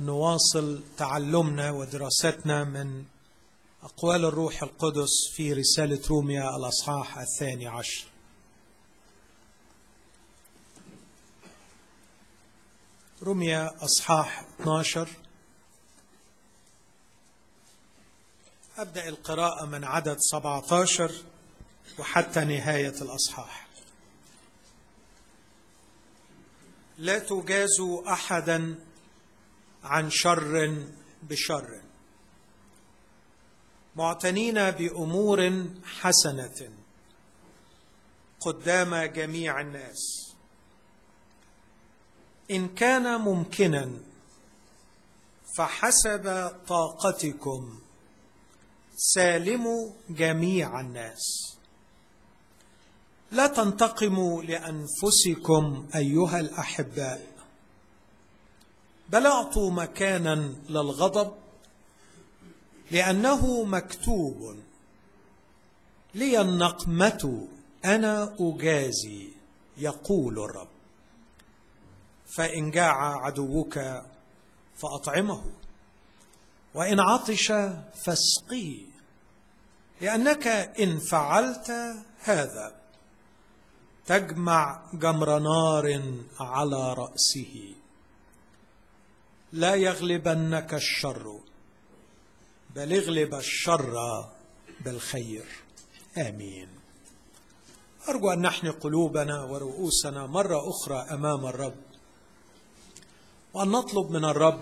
أن نواصل تعلمنا ودراستنا من أقوال الروح القدس في رسالة روميا الأصحاح الثاني عشر رمية أصحاح 12 أبدأ القراءة من عدد 17 وحتى نهاية الأصحاح لا تجازوا أحدا عن شر بشر معتنين بأمور حسنة قدام جميع الناس ان كان ممكنا فحسب طاقتكم سالموا جميع الناس لا تنتقموا لانفسكم ايها الاحباء بل اعطوا مكانا للغضب لانه مكتوب لي النقمه انا اجازي يقول الرب فان جاع عدوك فاطعمه وان عطش فاسقيه لانك ان فعلت هذا تجمع جمر نار على راسه لا يغلبنك الشر بل اغلب الشر بالخير امين ارجو ان نحن قلوبنا ورؤوسنا مره اخرى امام الرب وان نطلب من الرب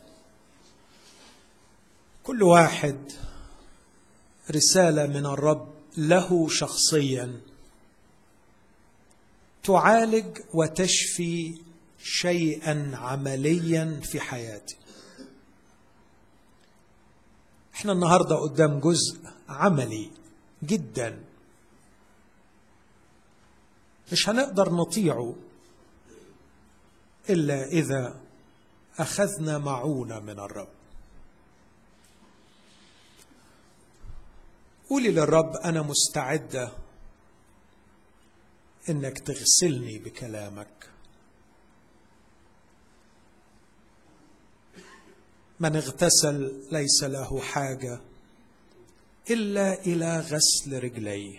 كل واحد رساله من الرب له شخصيا تعالج وتشفي شيئا عمليا في حياتي احنا النهارده قدام جزء عملي جدا مش هنقدر نطيعه الا اذا اخذنا معونه من الرب قولي للرب انا مستعده انك تغسلني بكلامك من اغتسل ليس له حاجه الا الى غسل رجليه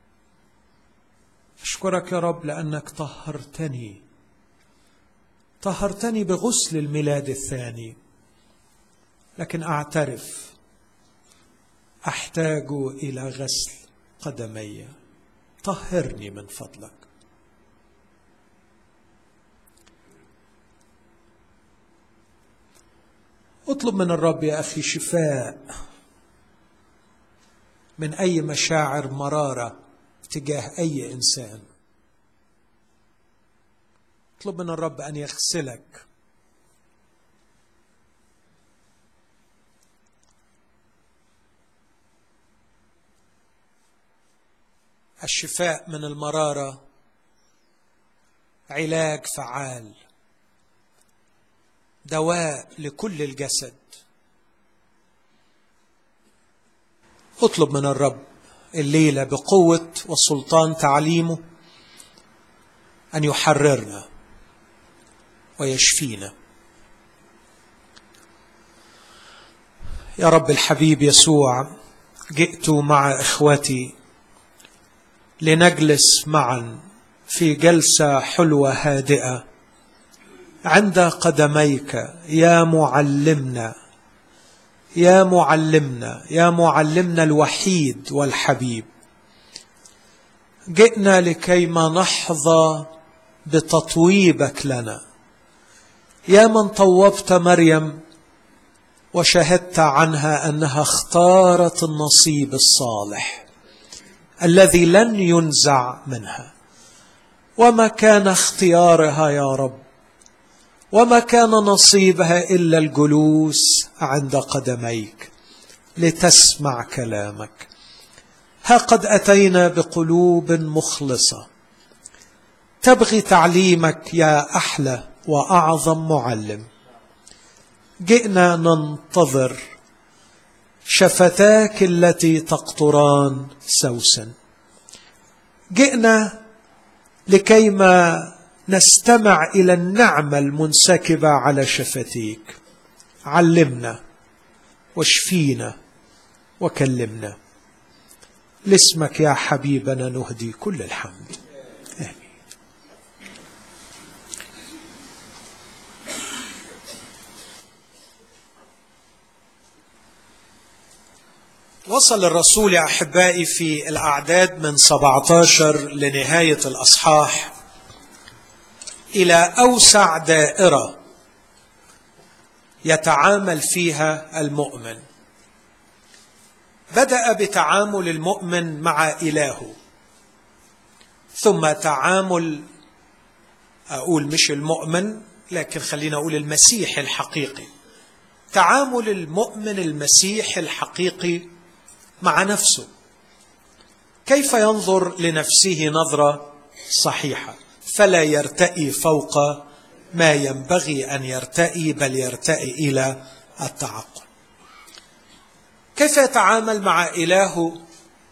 اشكرك يا رب لانك طهرتني طهرتني بغسل الميلاد الثاني لكن اعترف احتاج الى غسل قدمي طهرني من فضلك اطلب من الرب يا اخي شفاء من اي مشاعر مراره تجاه اي انسان اطلب من الرب ان يغسلك الشفاء من المراره علاج فعال دواء لكل الجسد اطلب من الرب الليله بقوه وسلطان تعليمه ان يحررنا ويشفينا يا رب الحبيب يسوع جئت مع اخوتي لنجلس معا في جلسه حلوه هادئه عند قدميك يا معلمنا يا معلمنا يا معلمنا الوحيد والحبيب جئنا لكيما نحظى بتطويبك لنا يا من طوبت مريم وشهدت عنها انها اختارت النصيب الصالح الذي لن ينزع منها وما كان اختيارها يا رب وما كان نصيبها الا الجلوس عند قدميك لتسمع كلامك ها قد اتينا بقلوب مخلصه تبغي تعليمك يا احلى واعظم معلم جئنا ننتظر شفتاك التي تقطران سوسا جئنا لكيما نستمع الى النعمه المنسكبه على شفتيك علمنا واشفينا وكلمنا لاسمك يا حبيبنا نهدي كل الحمد آمين وصل الرسول يا احبائي في الاعداد من 17 لنهايه الاصحاح الى اوسع دائره يتعامل فيها المؤمن بدا بتعامل المؤمن مع الهه ثم تعامل اقول مش المؤمن لكن خلينا اقول المسيح الحقيقي تعامل المؤمن المسيح الحقيقي مع نفسه كيف ينظر لنفسه نظره صحيحه فلا يرتئي فوق ما ينبغي ان يرتئي بل يرتئي الى التعقل كيف يتعامل مع الهه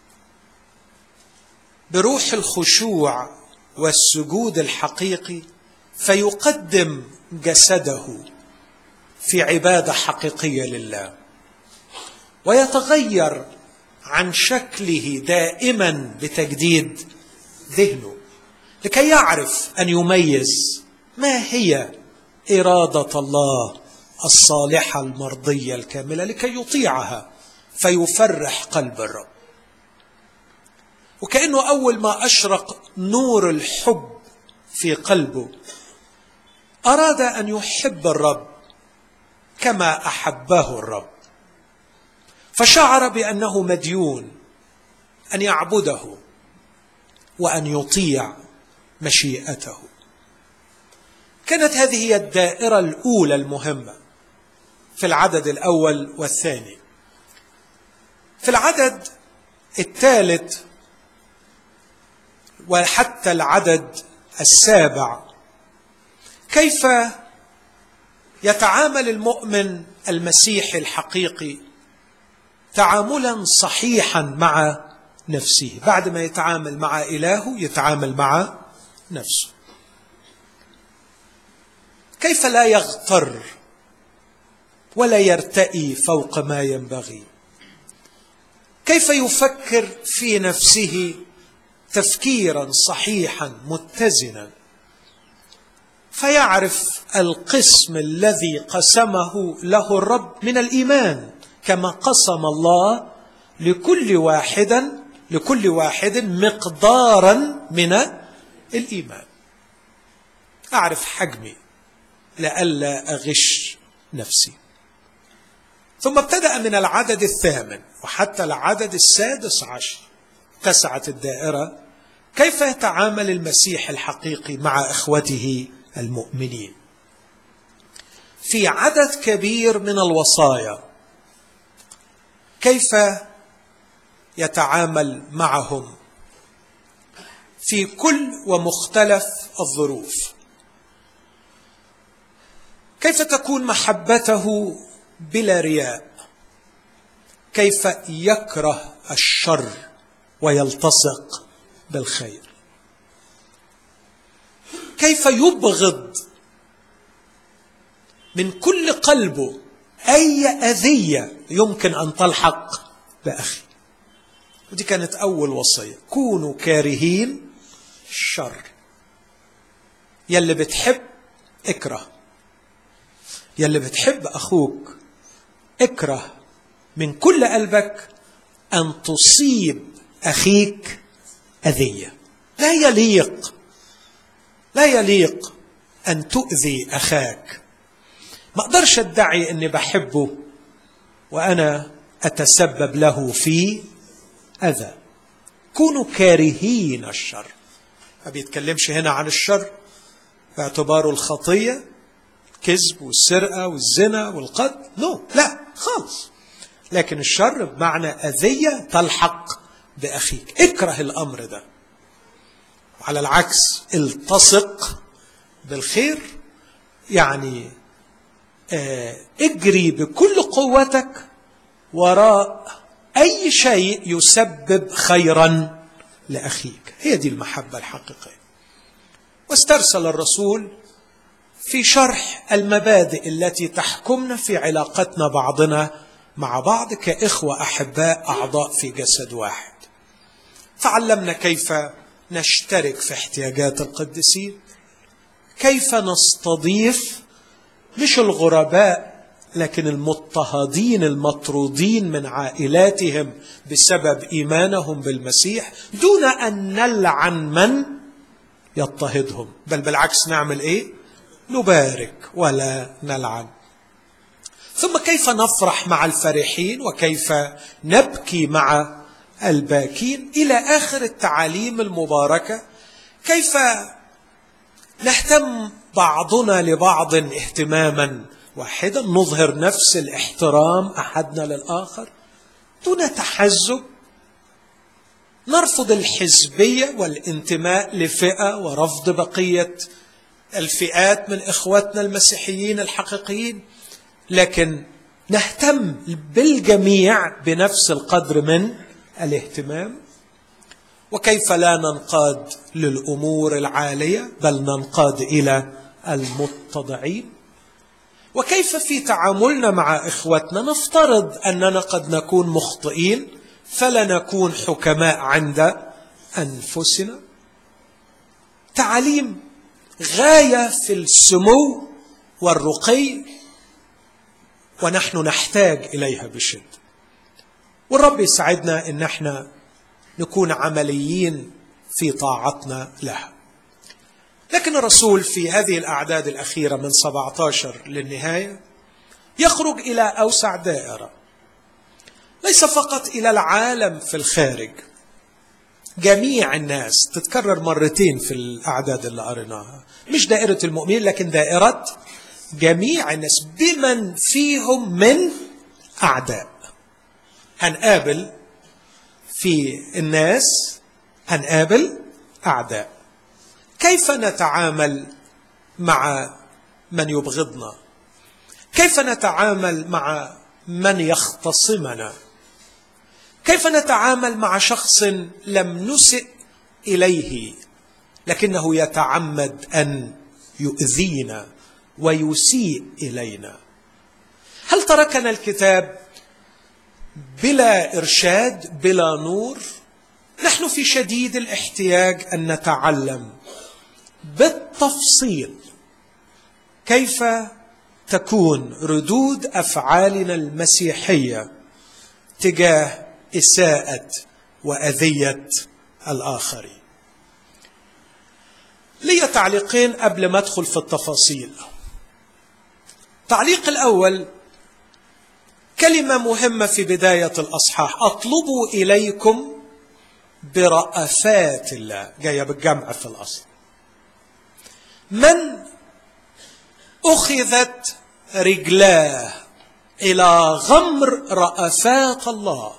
بروح الخشوع والسجود الحقيقي فيقدم جسده في عباده حقيقيه لله ويتغير عن شكله دائما بتجديد ذهنه لكي يعرف ان يميز ما هي اراده الله الصالحه المرضيه الكامله لكي يطيعها فيفرح قلب الرب وكانه اول ما اشرق نور الحب في قلبه اراد ان يحب الرب كما احبه الرب فشعر بانه مديون ان يعبده وان يطيع مشيئته كانت هذه هي الدائره الاولى المهمه في العدد الاول والثاني في العدد الثالث وحتى العدد السابع كيف يتعامل المؤمن المسيحي الحقيقي تعاملا صحيحا مع نفسه بعد ما يتعامل مع الهه يتعامل مع نفسه كيف لا يغتر ولا يرتئي فوق ما ينبغي كيف يفكر في نفسه تفكيرا صحيحا متزنا فيعرف القسم الذي قسمه له الرب من الايمان كما قسم الله لكل واحد لكل واحد مقدارا من الايمان اعرف حجمي لئلا اغش نفسي ثم ابتدا من العدد الثامن وحتى العدد السادس عشر اتسعت الدائره كيف يتعامل المسيح الحقيقي مع اخوته المؤمنين في عدد كبير من الوصايا كيف يتعامل معهم في كل ومختلف الظروف كيف تكون محبته بلا رياء كيف يكره الشر ويلتصق بالخير كيف يبغض من كل قلبه اي اذيه يمكن ان تلحق باخي ودي كانت اول وصيه كونوا كارهين الشر يلي بتحب اكره يلي بتحب اخوك اكره من كل قلبك ان تصيب اخيك اذيه لا يليق لا يليق ان تؤذي اخاك ما اقدرش ادعي اني بحبه وانا اتسبب له في اذى كونوا كارهين الشر ما بيتكلمش هنا عن الشر باعتباره الخطيه الكذب والسرقه والزنا والقتل نو no. لا خالص لكن الشر بمعنى اذيه تلحق باخيك اكره الامر ده على العكس التصق بالخير يعني آه اجري بكل قوتك وراء اي شيء يسبب خيرا لاخيك هي دي المحبه الحقيقيه واسترسل الرسول في شرح المبادئ التي تحكمنا في علاقتنا بعضنا مع بعض كاخوه احباء اعضاء في جسد واحد تعلمنا كيف نشترك في احتياجات القديسين كيف نستضيف مش الغرباء لكن المضطهدين المطرودين من عائلاتهم بسبب ايمانهم بالمسيح دون ان نلعن من يضطهدهم بل بالعكس نعمل ايه نبارك ولا نلعن ثم كيف نفرح مع الفرحين وكيف نبكي مع الباكين الى اخر التعاليم المباركه كيف نهتم بعضنا لبعض اهتماما واحدا نظهر نفس الاحترام احدنا للاخر دون تحزب نرفض الحزبيه والانتماء لفئه ورفض بقيه الفئات من اخوتنا المسيحيين الحقيقيين لكن نهتم بالجميع بنفس القدر من الاهتمام وكيف لا ننقاد للامور العاليه بل ننقاد الى المتضعين وكيف في تعاملنا مع اخوتنا نفترض اننا قد نكون مخطئين فلا نكون حكماء عند انفسنا تعاليم غايه في السمو والرقي ونحن نحتاج اليها بشده والرب يساعدنا ان احنا نكون عمليين في طاعتنا لها لكن الرسول في هذه الاعداد الاخيره من 17 للنهايه يخرج الى اوسع دائره ليس فقط الى العالم في الخارج جميع الناس تتكرر مرتين في الاعداد اللي قريناها مش دائره المؤمنين لكن دائره جميع الناس بمن فيهم من اعداء هنقابل في الناس هنقابل اعداء كيف نتعامل مع من يبغضنا كيف نتعامل مع من يختصمنا كيف نتعامل مع شخص لم نسئ اليه لكنه يتعمد ان يؤذينا ويسيء الينا هل تركنا الكتاب بلا ارشاد بلا نور نحن في شديد الاحتياج ان نتعلم بالتفصيل كيف تكون ردود افعالنا المسيحيه تجاه اساءه واذيه الاخرين لي تعليقين قبل ما ادخل في التفاصيل التعليق الاول كلمه مهمه في بدايه الاصحاح اطلبوا اليكم برأفات الله جايه بالجمع في الاصل من اخذت رجلاه الى غمر رأفات الله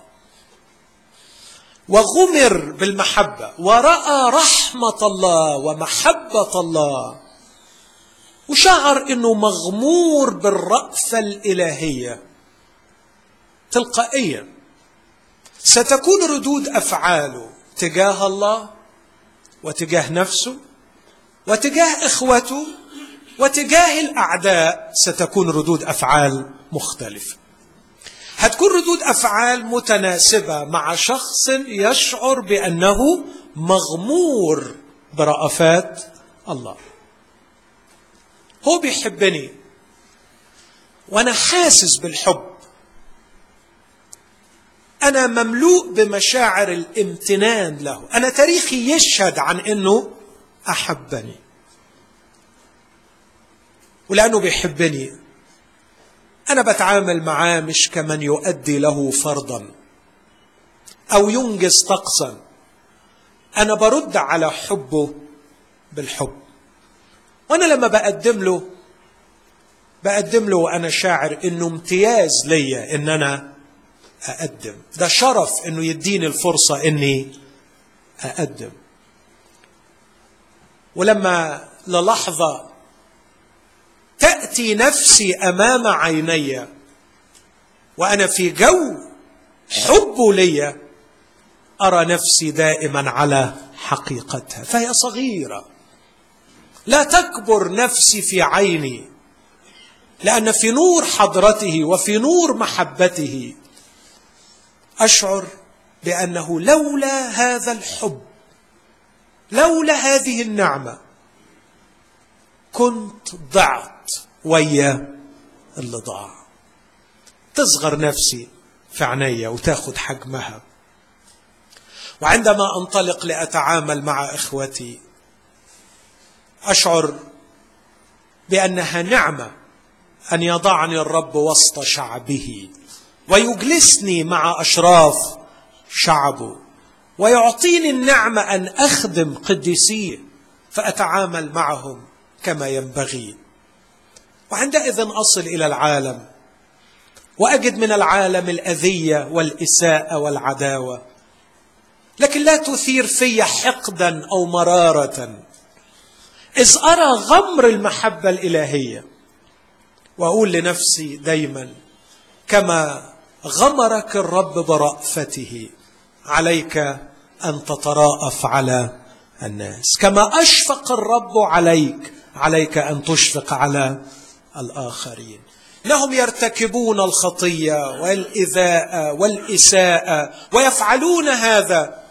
وغمر بالمحبه وراى رحمه الله ومحبه الله وشعر انه مغمور بالرأفه الالهيه تلقائيا ستكون ردود افعاله تجاه الله وتجاه نفسه وتجاه اخوته وتجاه الاعداء ستكون ردود افعال مختلفه هتكون ردود افعال متناسبه مع شخص يشعر بانه مغمور برأفات الله هو بيحبني وانا حاسس بالحب انا مملوء بمشاعر الامتنان له انا تاريخي يشهد عن انه احبني ولانه بيحبني انا بتعامل معاه مش كمن يؤدي له فرضا او ينجز طقسا انا برد على حبه بالحب وانا لما بقدم له بقدم له وانا شاعر انه امتياز ليا ان انا اقدم ده شرف انه يديني الفرصه اني اقدم ولما للحظه تاتي نفسي امام عيني وانا في جو حبه لي ارى نفسي دائما على حقيقتها فهي صغيره لا تكبر نفسي في عيني لان في نور حضرته وفي نور محبته اشعر بانه لولا هذا الحب لولا هذه النعمه كنت ضعت ويا اللي ضاع تصغر نفسي في عيني وتاخذ حجمها وعندما انطلق لاتعامل مع اخوتي اشعر بانها نعمه ان يضعني الرب وسط شعبه ويجلسني مع اشراف شعبه ويعطيني النعمه ان اخدم قديسيه فاتعامل معهم كما ينبغي وعندئذ اصل الى العالم واجد من العالم الاذيه والاساءه والعداوه لكن لا تثير في حقدا او مراره اذ ارى غمر المحبه الالهيه واقول لنفسي دايما كما غمرك الرب برافته عليك ان تتراءف على الناس كما اشفق الرب عليك عليك ان تشفق على الاخرين انهم يرتكبون الخطيه والاذاءه والاساءه ويفعلون هذا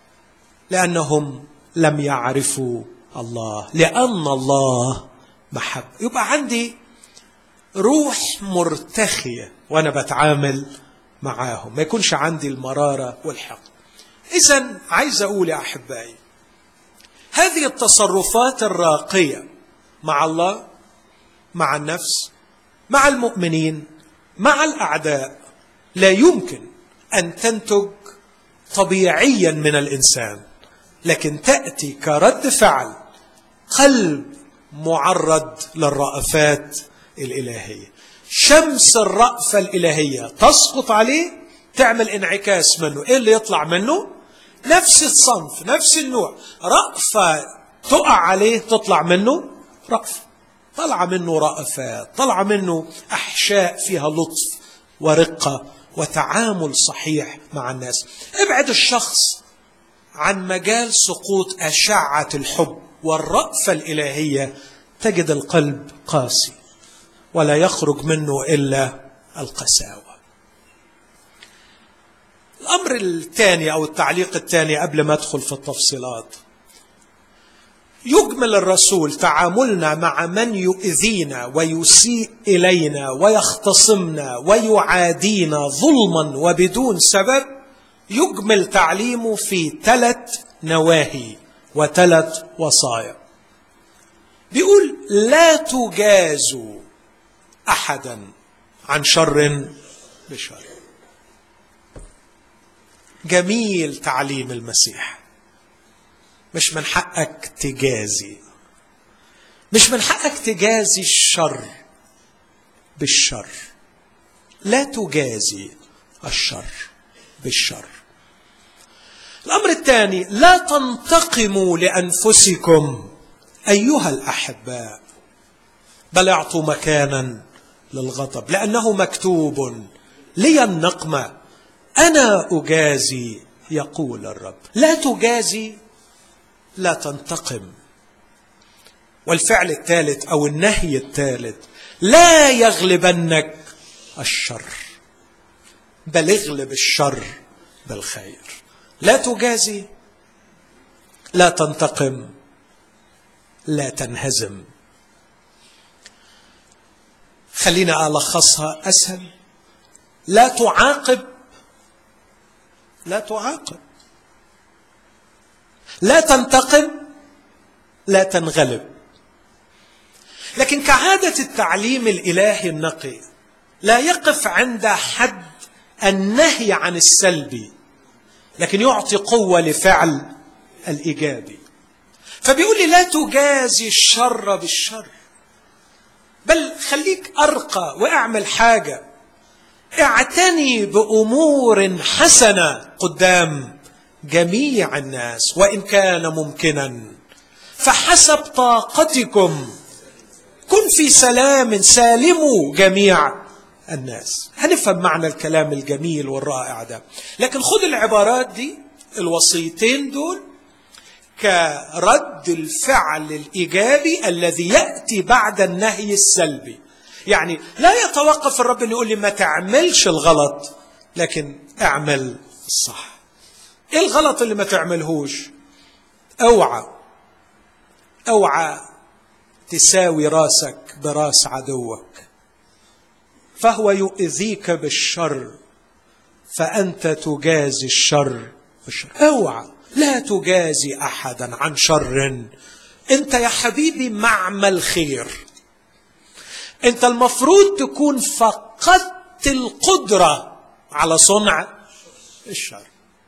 لانهم لم يعرفوا الله لان الله محب يبقى عندي روح مرتخيه وانا بتعامل معاهم ما يكونش عندي المراره والحقد اذا عايز اقول يا احبائي هذه التصرفات الراقيه مع الله مع النفس مع المؤمنين مع الاعداء لا يمكن ان تنتج طبيعيا من الانسان لكن تاتي كرد فعل قلب معرض للرأفات الالهيه شمس الرأفه الالهيه تسقط عليه تعمل انعكاس منه ايه اللي يطلع منه نفس الصنف نفس النوع رأفه تقع عليه تطلع منه رأفه طلع منه رأفات طلع منه أحشاء فيها لطف ورقة وتعامل صحيح مع الناس ابعد الشخص عن مجال سقوط أشعة الحب والرأفة الإلهية تجد القلب قاسي ولا يخرج منه إلا القساوة الأمر الثاني أو التعليق الثاني قبل ما أدخل في التفصيلات يجمل الرسول تعاملنا مع من يؤذينا ويسيء الينا ويختصمنا ويعادينا ظلما وبدون سبب يجمل تعليمه في ثلاث نواهي وثلاث وصايا بيقول لا تجازوا احدا عن شر بشر جميل تعليم المسيح مش من حقك تجازي مش من حقك تجازي الشر بالشر لا تجازي الشر بالشر الامر الثاني لا تنتقموا لانفسكم ايها الاحباء بل اعطوا مكانا للغضب لانه مكتوب لي النقمه انا اجازي يقول الرب لا تجازي لا تنتقم والفعل الثالث او النهي الثالث لا يغلبنك الشر بل اغلب الشر بالخير لا تجازي لا تنتقم لا تنهزم خلينا الخصها اسهل لا تعاقب لا تعاقب لا تنتقم لا تنغلب لكن كعاده التعليم الالهي النقي لا يقف عند حد النهي عن السلبي لكن يعطي قوه لفعل الايجابي فبيقول لي لا تجازي الشر بالشر بل خليك ارقى واعمل حاجه اعتني بامور حسنه قدام جميع الناس وان كان ممكنا فحسب طاقتكم كن في سلام سالموا جميع الناس هنفهم معنى الكلام الجميل والرائع ده لكن خذ العبارات دي الوصيتين دول كرد الفعل الايجابي الذي ياتي بعد النهي السلبي يعني لا يتوقف الرب انه يقول لي ما تعملش الغلط لكن اعمل الصح ايه الغلط اللي ما تعملهوش اوعى اوعى تساوي راسك براس عدوك فهو يؤذيك بالشر فانت تجازي الشر بالشر اوعى لا تجازي احدا عن شر انت يا حبيبي معمل خير انت المفروض تكون فقدت القدره على صنع الشر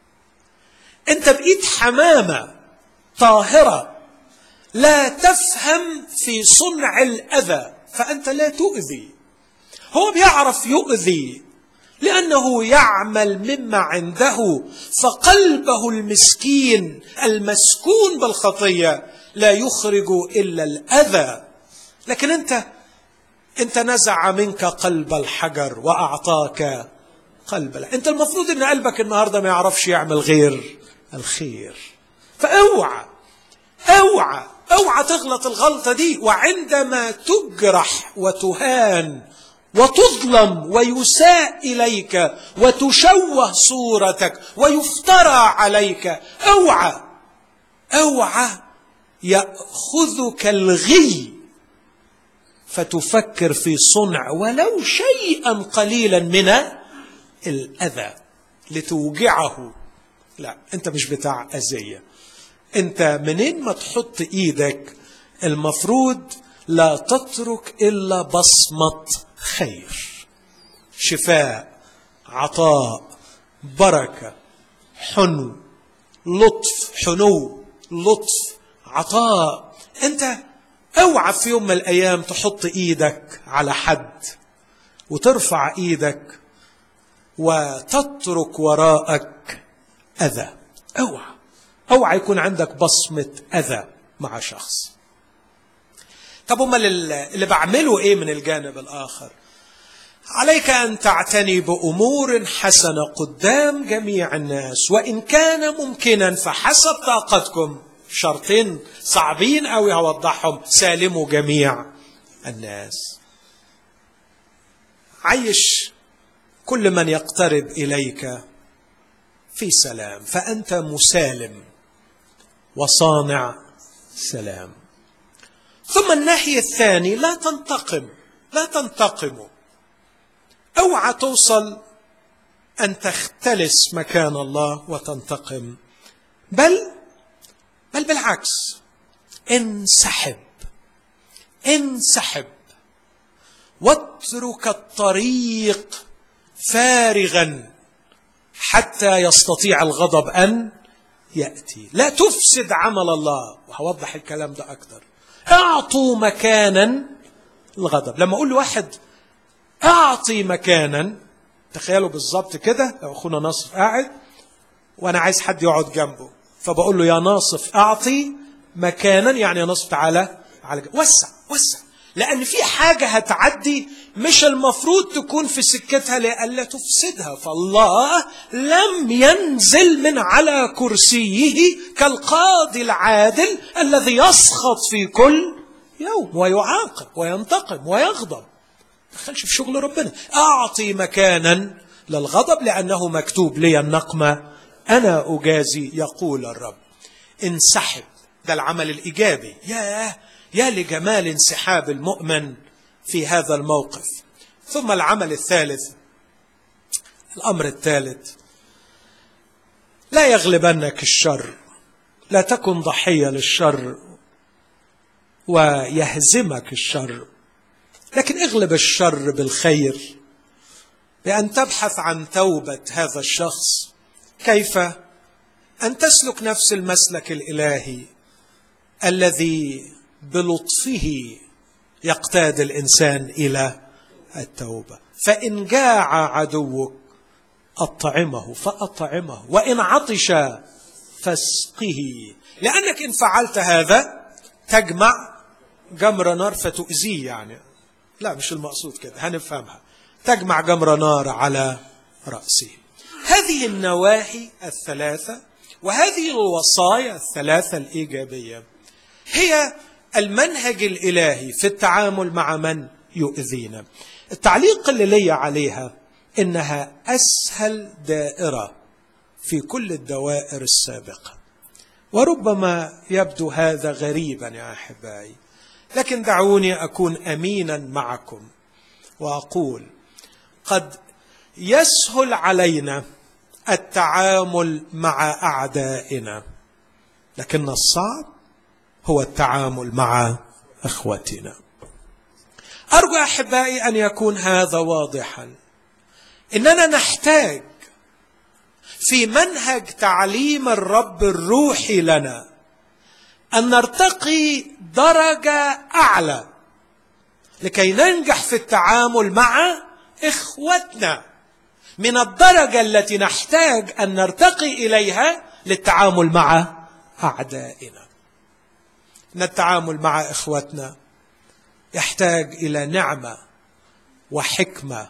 انت بقيت حمامه طاهره لا تفهم في صنع الاذى فانت لا تؤذي هو بيعرف يؤذي لانه يعمل مما عنده فقلبه المسكين المسكون بالخطيه لا يخرج الا الاذى لكن انت انت نزع منك قلب الحجر واعطاك قلب انت المفروض ان قلبك النهارده ما يعرفش يعمل غير الخير فاوعى اوعى اوعى تغلط الغلطه دي وعندما تجرح وتهان وتظلم ويساء اليك وتشوه صورتك ويفترى عليك اوعى اوعى ياخذك الغي فتفكر في صنع ولو شيئا قليلا من الاذى لتوجعه لا انت مش بتاع اذيه انت منين ما تحط ايدك المفروض لا تترك الا بصمه خير شفاء عطاء بركه حنو لطف حنو لطف عطاء انت اوعى في يوم من الايام تحط ايدك على حد وترفع ايدك وتترك وراءك اذى اوعى اوعى يكون عندك بصمه اذى مع شخص طب امال اللي بعمله ايه من الجانب الاخر عليك ان تعتني بامور حسنه قدام جميع الناس وان كان ممكنا فحسب طاقتكم شرطين صعبين قوي هوضحهم سالموا جميع الناس عيش كل من يقترب اليك في سلام فانت مسالم وصانع سلام ثم الناحيه الثاني لا تنتقم لا تنتقموا اوعى توصل ان تختلس مكان الله وتنتقم بل بل بالعكس انسحب انسحب واترك الطريق فارغا حتى يستطيع الغضب ان ياتي لا تفسد عمل الله وهوضح الكلام ده اكتر اعطوا مكانا الغضب لما اقول لواحد اعطي مكانا تخيلوا بالظبط كده لو اخونا ناصف قاعد وانا عايز حد يقعد جنبه فبقول له يا ناصف اعطي مكانا يعني يا ناصف تعالى على جنب. وسع وسع لان في حاجه هتعدي مش المفروض تكون في سكتها لئلا تفسدها فالله لم ينزل من على كرسيه كالقاضي العادل الذي يسخط في كل يوم ويعاقب وينتقم ويغضب دخلش في شغل ربنا اعطي مكانا للغضب لانه مكتوب لي النقمه انا اجازي يقول الرب انسحب ده العمل الايجابي ياه يا لجمال انسحاب المؤمن في هذا الموقف ثم العمل الثالث الامر الثالث لا يغلبنك الشر لا تكن ضحيه للشر ويهزمك الشر لكن اغلب الشر بالخير بان تبحث عن توبه هذا الشخص كيف ان تسلك نفس المسلك الالهي الذي بلطفه يقتاد الانسان الى التوبه فان جاع عدوك اطعمه فاطعمه وان عطش فاسقه لانك ان فعلت هذا تجمع جمر نار فتؤذيه يعني لا مش المقصود كده هنفهمها تجمع جمر نار على راسه هذه النواحي الثلاثه وهذه الوصايا الثلاثه الايجابيه هي المنهج الالهي في التعامل مع من يؤذينا التعليق اللي لي عليها انها اسهل دائره في كل الدوائر السابقه وربما يبدو هذا غريبا يا احبائي لكن دعوني اكون امينا معكم واقول قد يسهل علينا التعامل مع اعدائنا لكن الصعب هو التعامل مع اخوتنا ارجو احبائي ان يكون هذا واضحا اننا نحتاج في منهج تعليم الرب الروحي لنا ان نرتقي درجه اعلى لكي ننجح في التعامل مع اخوتنا من الدرجه التي نحتاج ان نرتقي اليها للتعامل مع اعدائنا ان التعامل مع اخوتنا يحتاج الى نعمه وحكمه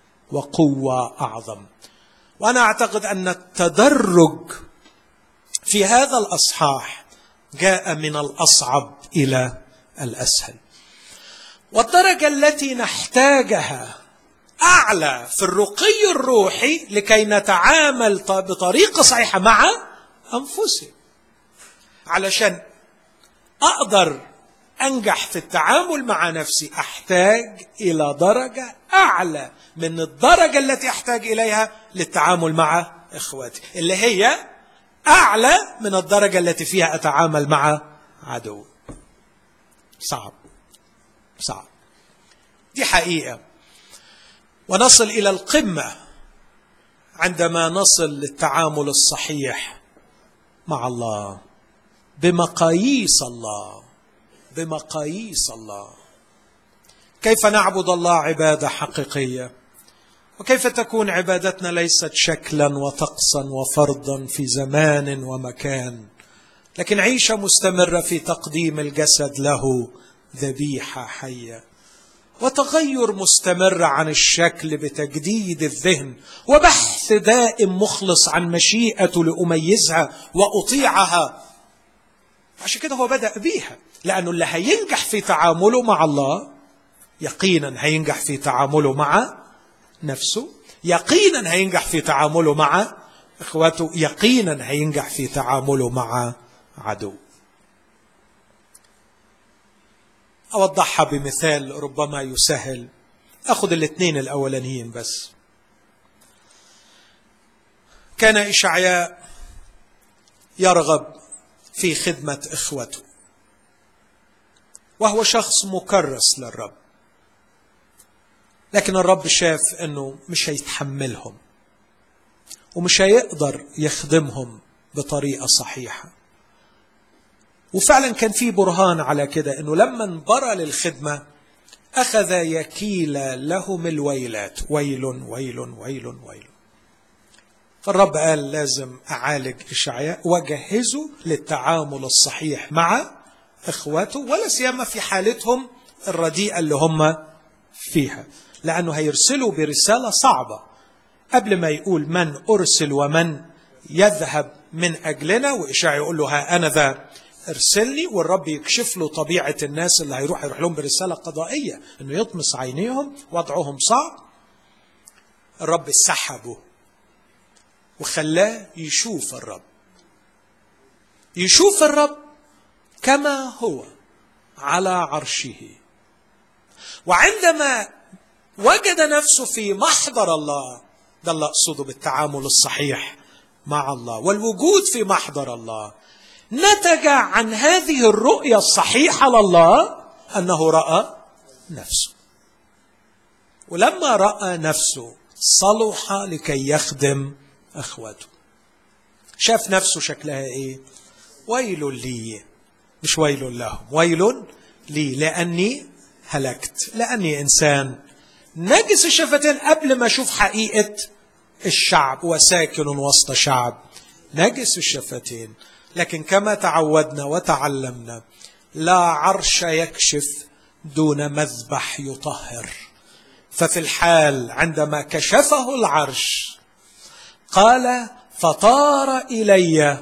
وقوه اعظم وانا اعتقد ان التدرج في هذا الاصحاح جاء من الاصعب الى الاسهل والدرجه التي نحتاجها اعلى في الرقي الروحي لكي نتعامل بطريقه صحيحه مع انفسنا علشان اقدر انجح في التعامل مع نفسي احتاج الى درجه اعلى من الدرجه التي احتاج اليها للتعامل مع اخواتي اللي هي اعلى من الدرجه التي فيها اتعامل مع عدو صعب صعب دي حقيقه ونصل الى القمه عندما نصل للتعامل الصحيح مع الله بمقاييس الله بمقاييس الله كيف نعبد الله عباده حقيقيه وكيف تكون عبادتنا ليست شكلا وطقسا وفرضا في زمان ومكان لكن عيشه مستمره في تقديم الجسد له ذبيحه حيه وتغير مستمر عن الشكل بتجديد الذهن وبحث دائم مخلص عن مشيئته لاميزها واطيعها عشان كده هو بدا بيها لانه اللي هينجح في تعامله مع الله يقينا هينجح في تعامله مع نفسه يقينا هينجح في تعامله مع اخواته يقينا هينجح في تعامله مع عدو اوضحها بمثال ربما يسهل اخذ الاثنين الاولانيين بس كان اشعياء يرغب في خدمه اخوته وهو شخص مكرس للرب لكن الرب شاف انه مش هيتحملهم ومش هيقدر يخدمهم بطريقه صحيحه وفعلا كان في برهان على كده انه لما انبرى للخدمه اخذ يكيل لهم الويلات ويل ويل ويل ويل فالرب قال لازم اعالج اشعياء واجهزه للتعامل الصحيح مع اخواته ولا سيما في حالتهم الرديئه اللي هم فيها لانه هيرسلوا برساله صعبه قبل ما يقول من ارسل ومن يذهب من اجلنا واشعياء يقول له ها انا ذا ارسلني والرب يكشف له طبيعه الناس اللي هيروح يروح لهم برساله قضائيه انه يطمس عينيهم وضعهم صعب الرب سحبه وخلاه يشوف الرب يشوف الرب كما هو على عرشه وعندما وجد نفسه في محضر الله ده اللي اقصده بالتعامل الصحيح مع الله والوجود في محضر الله نتج عن هذه الرؤيه الصحيحه لله انه راى نفسه ولما راى نفسه صلح لكي يخدم اخواته شاف نفسه شكلها ايه ويل لي مش ويل لهم ويل لي لاني هلكت لاني انسان نجس الشفتين قبل ما اشوف حقيقه الشعب وساكن وسط شعب نجس الشفتين لكن كما تعودنا وتعلمنا لا عرش يكشف دون مذبح يطهر ففي الحال عندما كشفه العرش قال فطار الي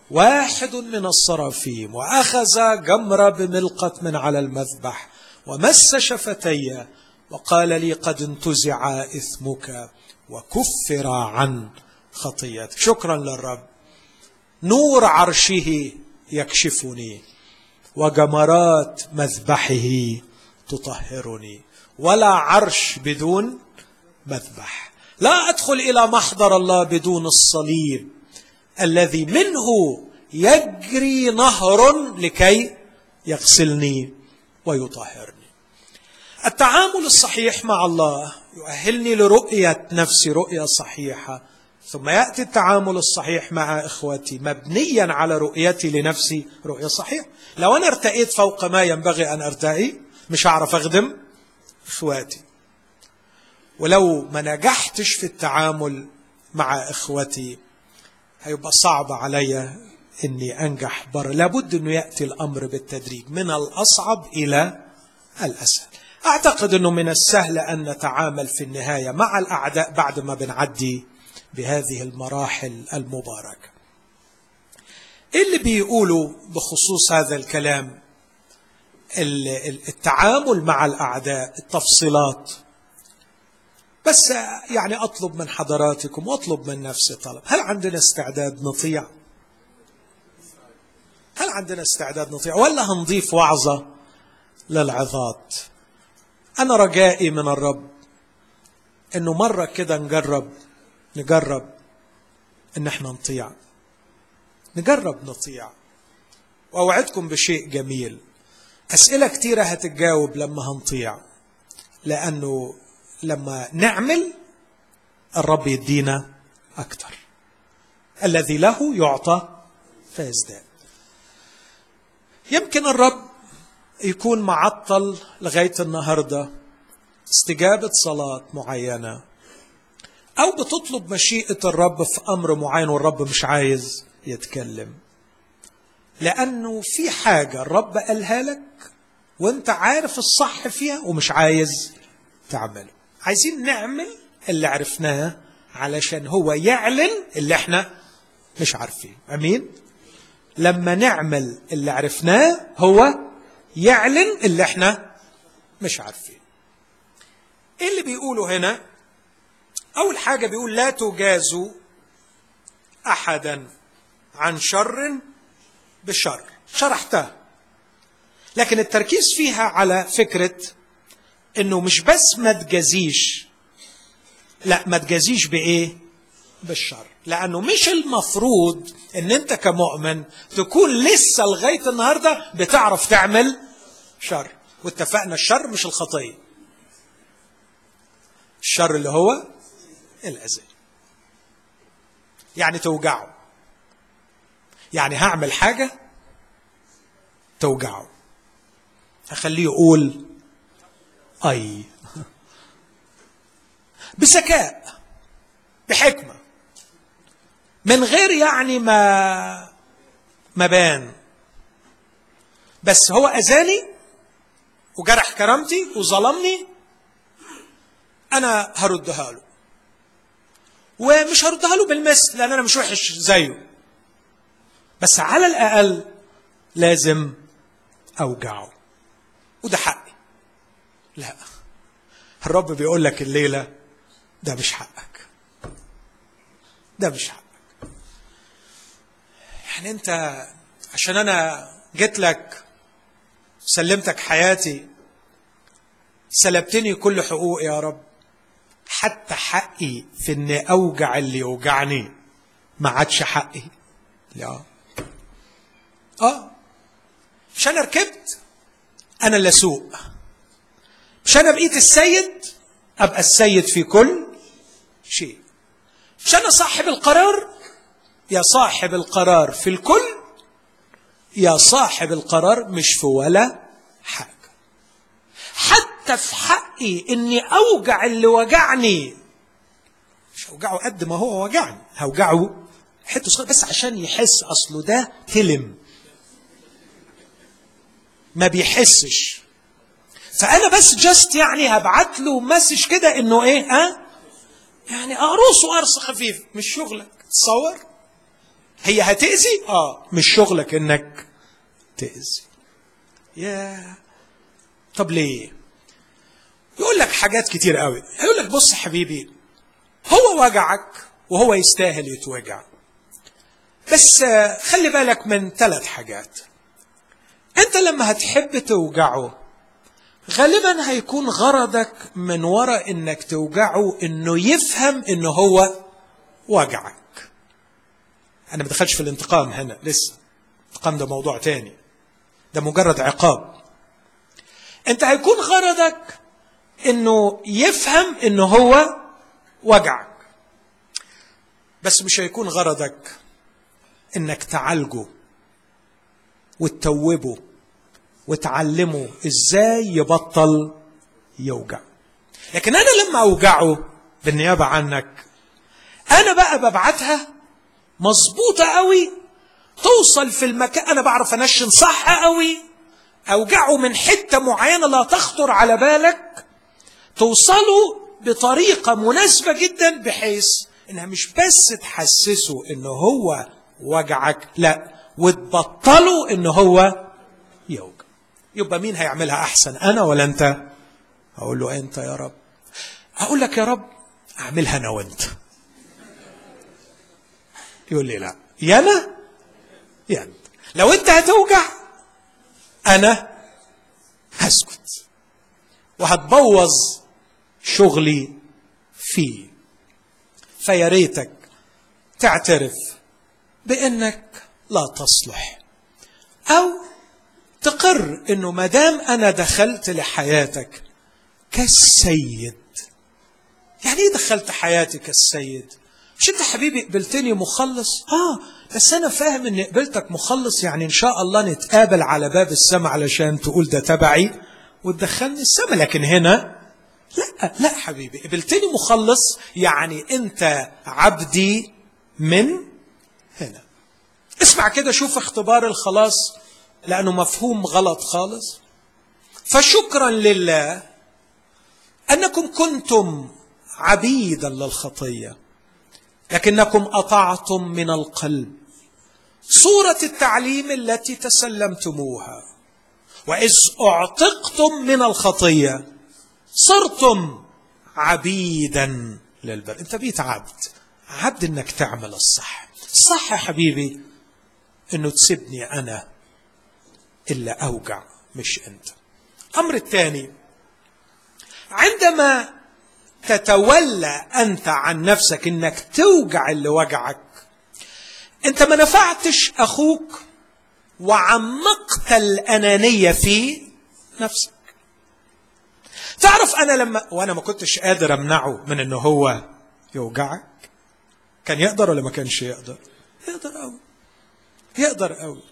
واحد من الصرافيم واخذ جمره بملقه من على المذبح ومس شفتي وقال لي قد انتزع اثمك وكفر عن خطيتك شكرا للرب نور عرشه يكشفني وجمرات مذبحه تطهرني ولا عرش بدون مذبح لا ادخل الى محضر الله بدون الصليب الذي منه يجري نهر لكي يغسلني ويطهرني التعامل الصحيح مع الله يؤهلني لرؤيه نفسي رؤيه صحيحه ثم ياتي التعامل الصحيح مع اخوتي مبنيا على رؤيتي لنفسي رؤيه صحيحه لو انا ارتئيت فوق ما ينبغي ان ارتئي مش هعرف اخدم اخواتي ولو ما نجحتش في التعامل مع اخوتي هيبقى صعب عليا اني انجح بر لابد انه ياتي الامر بالتدريج من الاصعب الى الاسهل اعتقد انه من السهل ان نتعامل في النهايه مع الاعداء بعد ما بنعدي بهذه المراحل المباركه ايه اللي بيقولوا بخصوص هذا الكلام التعامل مع الاعداء التفصيلات بس يعني اطلب من حضراتكم واطلب من نفسي طلب هل عندنا استعداد نطيع هل عندنا استعداد نطيع ولا هنضيف وعظه للعظات انا رجائي من الرب انه مره كده نجرب نجرب ان احنا نطيع نجرب نطيع واوعدكم بشيء جميل اسئله كتيره هتتجاوب لما هنطيع لانه لما نعمل الرب يدينا اكتر الذي له يعطى فيزداد يمكن الرب يكون معطل لغايه النهارده استجابه صلاه معينه او بتطلب مشيئه الرب في امر معين والرب مش عايز يتكلم لانه في حاجه الرب قالها لك وانت عارف الصح فيها ومش عايز تعمله عايزين نعمل اللي عرفناه علشان هو يعلن اللي احنا مش عارفين امين لما نعمل اللي عرفناه هو يعلن اللي احنا مش عارفين ايه اللي بيقوله هنا اول حاجه بيقول لا تجازوا احدا عن شر بشر شرحتها لكن التركيز فيها على فكره انه مش بس ما تجازيش لا ما تجازيش بايه بالشر لانه مش المفروض ان انت كمؤمن تكون لسه لغايه النهارده بتعرف تعمل شر واتفقنا الشر مش الخطيه الشر اللي هو الاذى يعني توجعه يعني هعمل حاجه توجعه هخليه يقول اي بذكاء بحكمه من غير يعني ما ما بان بس هو اذاني وجرح كرامتي وظلمني انا هردها له ومش هردها له بالمثل لان انا مش وحش زيه بس على الاقل لازم اوجعه وده حقي لا الرب بيقول لك الليله ده مش حقك ده مش حقك يعني انت عشان انا جيت لك سلمتك حياتي سلبتني كل حقوقي يا رب حتى حقي في اني اوجع اللي يوجعني ما عادش حقي لا اه مش انا ركبت انا اللي اسوق مش انا بقيت السيد ابقى السيد في كل شيء مش انا صاحب القرار يا صاحب القرار في الكل يا صاحب القرار مش في ولا حاجه حتى في حقي اني اوجع اللي وجعني مش هوجعه قد ما هو وجعني هوجعه حته صغيره بس عشان يحس اصله ده تلم ما بيحسش فانا بس جاست يعني هبعت له مسج كده انه ايه ها يعني اقرصه قرص خفيف مش شغلك تصور هي هتأذي اه مش شغلك انك تأذي يا طب ليه يقول لك حاجات كتير قوي يقول لك بص حبيبي هو وجعك وهو يستاهل يتوجع بس خلي بالك من ثلاث حاجات انت لما هتحب توجعه غالبا هيكون غرضك من وراء انك توجعه انه يفهم انه هو وجعك انا ما دخلش في الانتقام هنا لسه الانتقام ده موضوع تاني ده مجرد عقاب انت هيكون غرضك انه يفهم انه هو وجعك بس مش هيكون غرضك انك تعالجه وتتوبه وتعلمه ازاي يبطل يوجع لكن انا لما اوجعه بالنيابه عنك انا بقى ببعتها مظبوطه قوي توصل في المكان انا بعرف انشن صح قوي اوجعه من حته معينه لا تخطر على بالك توصلوا بطريقه مناسبه جدا بحيث انها مش بس تحسسه انه هو وجعك لا وتبطلوا ان هو يوجع يبقى مين هيعملها احسن انا ولا انت اقول له انت يا رب اقول لك يا رب اعملها انا وانت يقول لي لا يا انا يا انت لو انت هتوجع انا هسكت وهتبوظ شغلي فيه فيا ريتك تعترف بانك لا تصلح او تقر انه ما دام انا دخلت لحياتك كالسيد يعني ايه دخلت حياتي كالسيد مش انت حبيبي قبلتني مخلص اه بس انا فاهم ان قبلتك مخلص يعني ان شاء الله نتقابل على باب السماء علشان تقول ده تبعي وتدخلني السماء لكن هنا لا لا حبيبي قبلتني مخلص يعني انت عبدي من هنا اسمع كده شوف اختبار الخلاص لانه مفهوم غلط خالص فشكرا لله انكم كنتم عبيدا للخطيه لكنكم اطعتم من القلب صوره التعليم التي تسلمتموها واذ اعتقتم من الخطيه صرتم عبيدا للبر انت بيت عبد عبد انك تعمل الصح الصح يا حبيبي انه تسيبني انا الا اوجع مش انت الامر الثاني عندما تتولى انت عن نفسك انك توجع اللي وجعك انت ما نفعتش اخوك وعمقت الانانيه في نفسك تعرف انا لما وانا ما كنتش قادر امنعه من انه هو يوجعك كان يقدر ولا ما كانش يقدر يقدر قوي يقدر قوي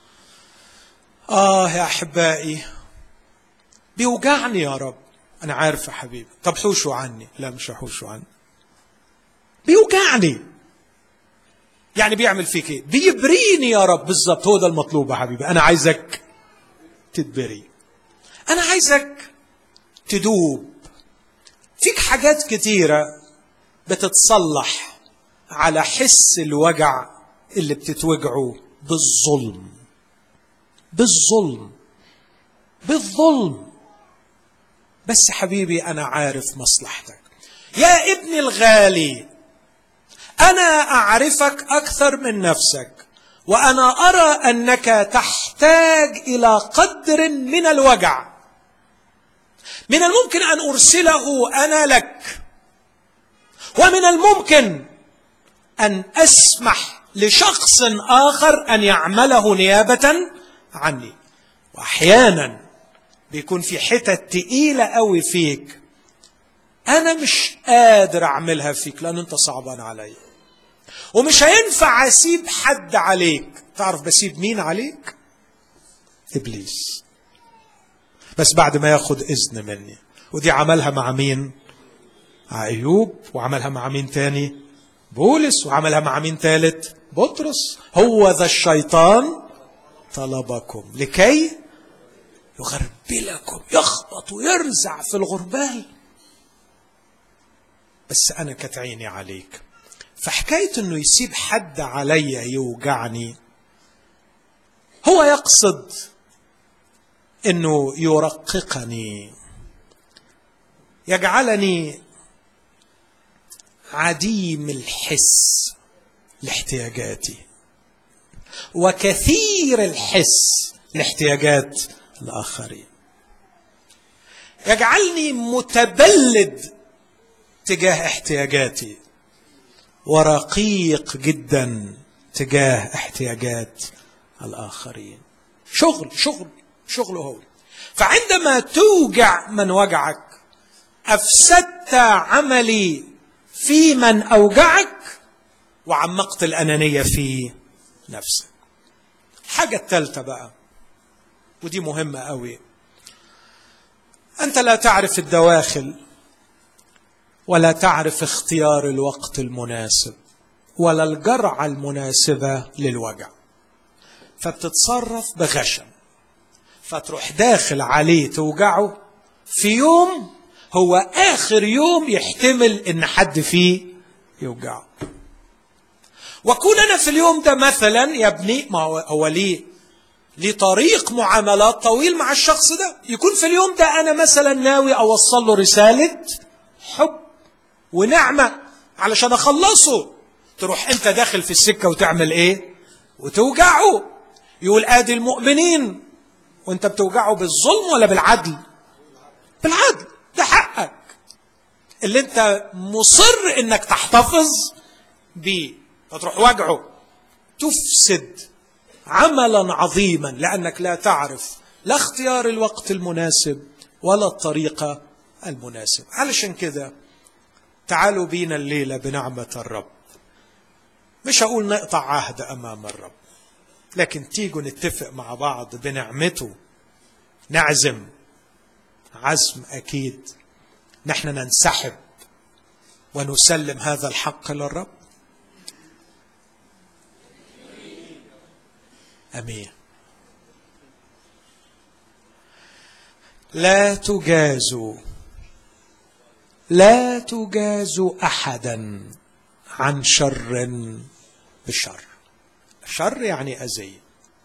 اه يا احبائي بيوجعني يا رب انا عارف يا حبيبي طب حوشوا عني لا مش هحوشوا عني بيوجعني يعني بيعمل فيك ايه بيبريني يا رب بالظبط هو ده المطلوب يا حبيبي انا عايزك تتبري انا عايزك تدوب فيك حاجات كتيره بتتصلح على حس الوجع اللي بتتوجعه بالظلم بالظلم بالظلم بس حبيبي انا عارف مصلحتك يا ابني الغالي انا اعرفك اكثر من نفسك وانا ارى انك تحتاج الى قدر من الوجع من الممكن ان ارسله انا لك ومن الممكن ان اسمح لشخص اخر ان يعمله نيابه عني واحيانا بيكون في حتت تقيله قوي فيك انا مش قادر اعملها فيك لان انت صعبان عليا ومش هينفع اسيب حد عليك تعرف بسيب مين عليك ابليس بس بعد ما ياخد اذن مني ودي عملها مع مين مع ايوب وعملها مع مين تاني بولس وعملها مع مين تالت بطرس هو ذا الشيطان طلبكم لكي يغربلكم يخبط ويرزع في الغربال بس انا كانت عيني عليك فحكايه انه يسيب حد عليا يوجعني هو يقصد انه يرققني يجعلني عديم الحس لاحتياجاتي وكثير الحس لاحتياجات الاخرين يجعلني متبلد تجاه احتياجاتي ورقيق جدا تجاه احتياجات الاخرين شغل شغل شغله هو فعندما توجع من وجعك افسدت عملي في من اوجعك وعمقت الانانيه في نفسك الحاجه الثالثه بقى ودي مهمه قوي انت لا تعرف الدواخل ولا تعرف اختيار الوقت المناسب ولا الجرعه المناسبه للوجع فبتتصرف بغشم فتروح داخل عليه توجعه في يوم هو اخر يوم يحتمل ان حد فيه يوجعه وكون انا في اليوم ده مثلا يا ابني ما هو, هو ليه ليه طريق معاملات طويل مع الشخص ده يكون في اليوم ده انا مثلا ناوي اوصل له رساله حب ونعمه علشان اخلصه تروح انت داخل في السكه وتعمل ايه وتوجعه يقول ادي المؤمنين وانت بتوجعه بالظلم ولا بالعدل بالعدل ده حقك اللي انت مصر انك تحتفظ بيه فتروح وجعه تفسد عملا عظيما لانك لا تعرف لا اختيار الوقت المناسب ولا الطريقه المناسبه علشان كده تعالوا بينا الليله بنعمه الرب مش هقول نقطع عهد امام الرب لكن تيجوا نتفق مع بعض بنعمته نعزم عزم اكيد نحن ننسحب ونسلم هذا الحق للرب امين لا تجازوا لا تجازوا احدا عن شر بشر شر يعني اذيه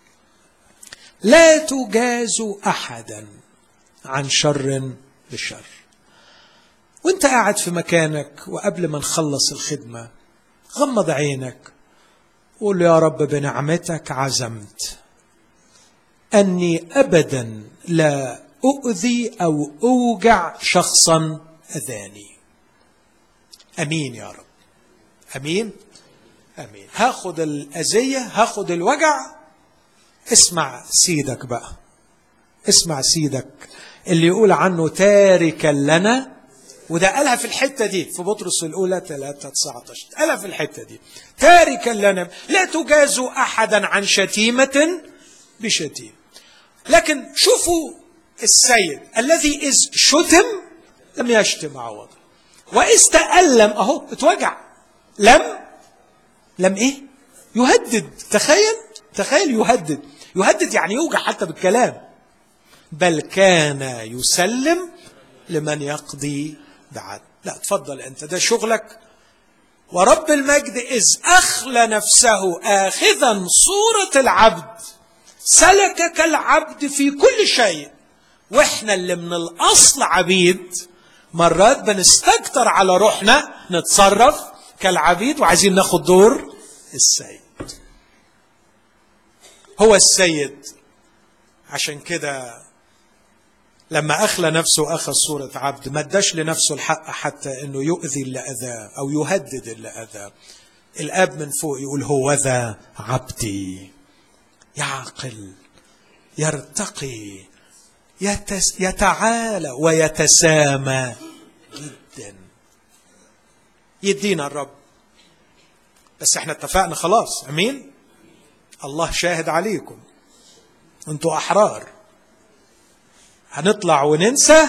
لا تجازوا احدا عن شر بشر وانت قاعد في مكانك وقبل ما نخلص الخدمه غمض عينك قول يا رب بنعمتك عزمت اني ابدا لا اؤذي او اوجع شخصا اذاني امين يا رب امين امين هاخد الاذيه هاخد الوجع اسمع سيدك بقى اسمع سيدك اللي يقول عنه تاركا لنا وده قالها في الحتة دي في بطرس الأولى 3 19 قالها في الحتة دي تاركا لنا لا تجازوا أحدا عن شتيمة بشتيم لكن شوفوا السيد الذي إذ شتم لم يشتم عوضا وإذ تألم أهو اتوجع لم لم إيه يهدد تخيل تخيل يهدد يهدد يعني يوجع حتى بالكلام بل كان يسلم لمن يقضي بعد لا تفضل انت ده شغلك ورب المجد اذ اخلى نفسه اخذا صوره العبد سلك كالعبد في كل شيء واحنا اللي من الاصل عبيد مرات بنستكتر على روحنا نتصرف كالعبيد وعايزين ناخد دور السيد هو السيد عشان كده لما أخلى نفسه أخذ صورة عبد ما اداش لنفسه الحق حتى أنه يؤذي اللي أذاه أو يهدد اللي أذاه الآب من فوق يقول هو ذا عبدي يعقل يرتقي يتس يتعالى ويتسامى جدا يدينا الرب بس احنا اتفقنا خلاص امين الله شاهد عليكم انتوا احرار هنطلع وننسى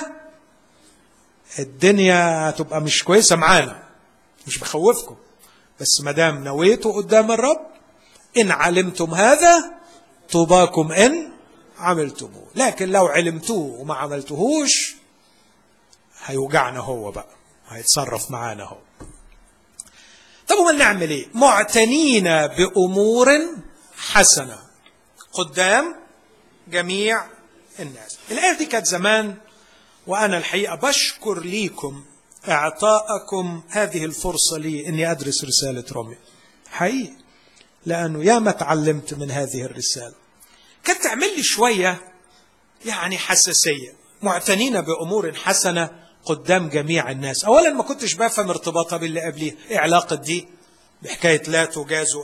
الدنيا هتبقى مش كويسه معانا مش بخوفكم بس ما دام نويتوا قدام الرب ان علمتم هذا طوباكم ان عملتموه لكن لو علمتوه وما عملتهوش هيوجعنا هو بقى هيتصرف معانا هو طب وما نعمل ايه معتنين بامور حسنه قدام جميع الناس الايه دي كانت زمان وانا الحقيقه بشكر ليكم اعطائكم هذه الفرصه لي اني ادرس رساله روميا حقيقي لانه ياما تعلمت من هذه الرساله كانت تعمل لي شويه يعني حساسيه معتنين بامور حسنه قدام جميع الناس اولا ما كنتش بفهم ارتباطها باللي قبليه ايه علاقه دي بحكايه لا تجازوا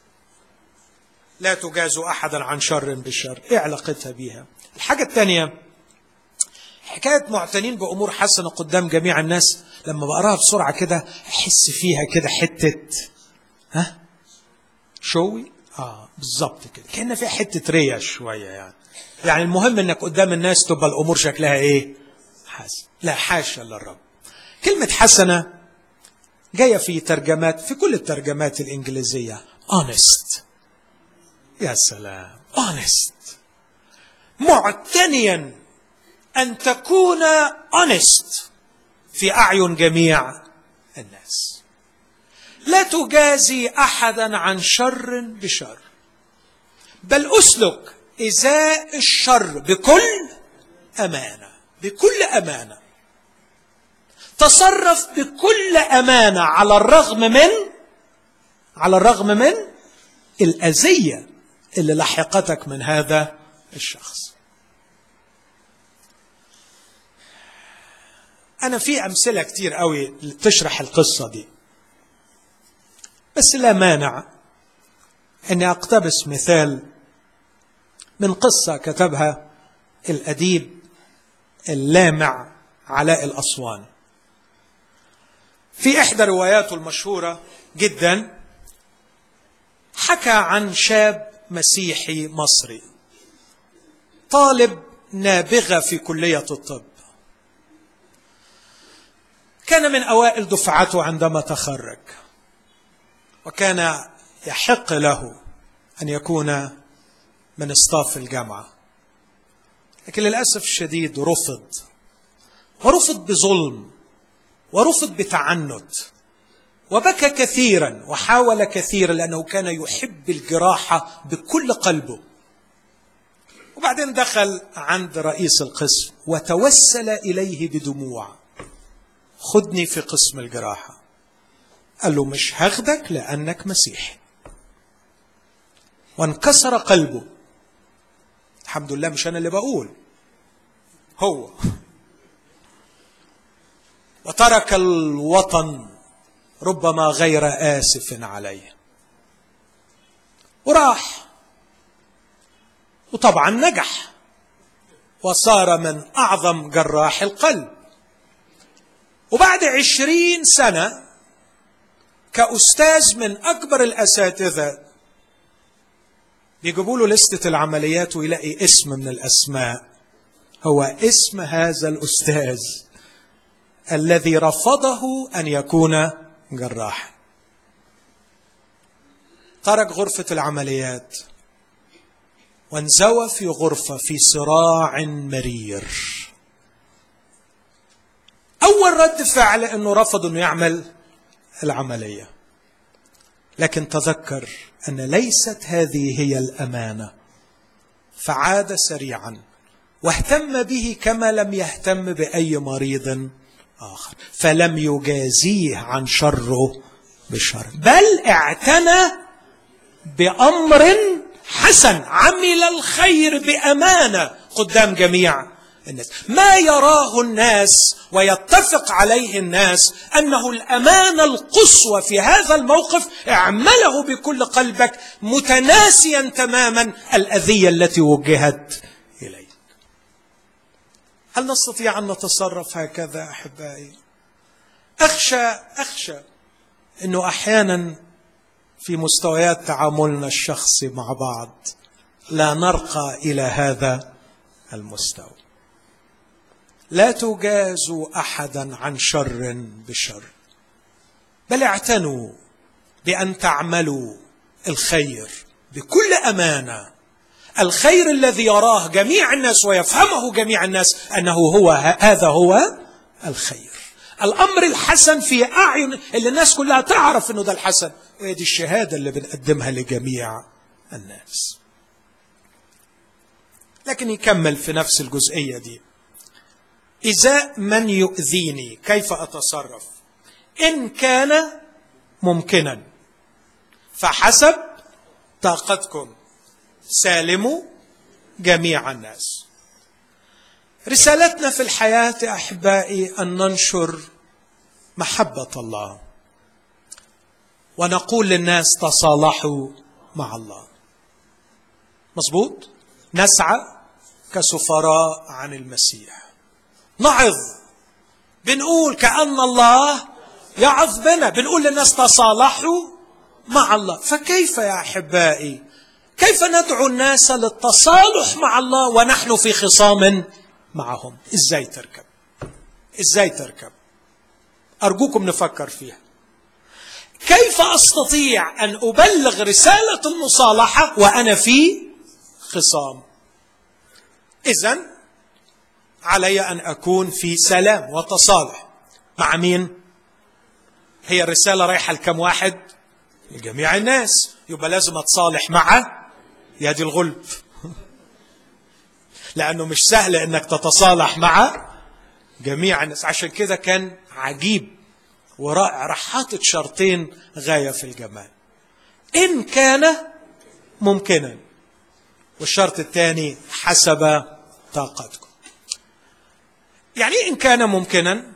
لا تجازوا احدا عن شر بشر ايه علاقتها بيها الحاجه الثانيه حكايه معتنين بامور حسنه قدام جميع الناس لما بقراها بسرعه كده احس فيها كده حته ها شوي اه بالظبط كده كان فيها حته ريا شويه يعني يعني المهم انك قدام الناس تبقى الامور شكلها ايه حسن لا حاشا للرب كلمه حسنه جايه في ترجمات في كل الترجمات الانجليزيه honest يا سلام honest معتنيا ان تكون honest في اعين جميع الناس لا تجازي احدا عن شر بشر بل اسلك ازاء الشر بكل امانه بكل امانه تصرف بكل امانه على الرغم من على الرغم من الاذيه اللي لحقتك من هذا الشخص انا في امثله كتير قوي تشرح القصه دي بس لا مانع اني اقتبس مثال من قصه كتبها الاديب اللامع علاء الاسوان في احدى رواياته المشهوره جدا حكى عن شاب مسيحي مصري طالب نابغه في كليه الطب كان من اوائل دفعته عندما تخرج وكان يحق له ان يكون من اصطاف الجامعه لكن للاسف الشديد رفض ورفض بظلم ورفض بتعنت وبكى كثيرا وحاول كثيرا لانه كان يحب الجراحه بكل قلبه وبعدين دخل عند رئيس القسم وتوسل اليه بدموع خدني في قسم الجراحه قال له مش هاخدك لانك مسيحي وانكسر قلبه الحمد لله مش انا اللي بقول هو وترك الوطن ربما غير اسف عليه وراح وطبعا نجح وصار من اعظم جراح القلب وبعد عشرين سنه كاستاذ من اكبر الاساتذه يجيبوا له لستة العمليات ويلاقي اسم من الاسماء هو اسم هذا الاستاذ الذي رفضه ان يكون جراحا ترك غرفه العمليات وانزوى في غرفه في صراع مرير اول رد فعل انه رفض انه يعمل العمليه لكن تذكر ان ليست هذه هي الامانه فعاد سريعا واهتم به كما لم يهتم باي مريض اخر فلم يجازيه عن شره بشر بل اعتنى بامر حسن عمل الخير بامانه قدام جميع الناس ما يراه الناس ويتفق عليه الناس انه الامانه القصوى في هذا الموقف اعمله بكل قلبك متناسيا تماما الاذيه التي وجهت اليك هل نستطيع ان نتصرف هكذا احبائي اخشى اخشى انه احيانا في مستويات تعاملنا الشخصي مع بعض لا نرقى الى هذا المستوى لا تجازوا احدا عن شر بشر بل اعتنوا بان تعملوا الخير بكل امانه الخير الذي يراه جميع الناس ويفهمه جميع الناس انه هو هذا هو الخير الامر الحسن في اعين اللي الناس كلها تعرف انه ده الحسن وهي دي الشهاده اللي بنقدمها لجميع الناس لكن يكمل في نفس الجزئيه دي ازاء من يؤذيني كيف اتصرف ان كان ممكنا فحسب طاقتكم سالموا جميع الناس رسالتنا في الحياه احبائي ان ننشر محبه الله ونقول للناس تصالحوا مع الله مظبوط نسعى كسفراء عن المسيح نعظ بنقول كأن الله يعظ بنا بنقول للناس تصالحوا مع الله فكيف يا أحبائي كيف ندعو الناس للتصالح مع الله ونحن في خصام معهم ازاي تركب ازاي تركب ارجوكم نفكر فيها كيف استطيع ان ابلغ رساله المصالحه وانا في خصام اذا علي ان اكون في سلام وتصالح مع مين هي الرساله رايحه لكم واحد لجميع الناس يبقى لازم اتصالح مع يا دي الغلب لانه مش سهل انك تتصالح مع جميع الناس عشان كده كان عجيب ورائع راح حاطط شرطين غايه في الجمال ان كان ممكنا والشرط الثاني حسب طاقتكم يعني ان كان ممكنا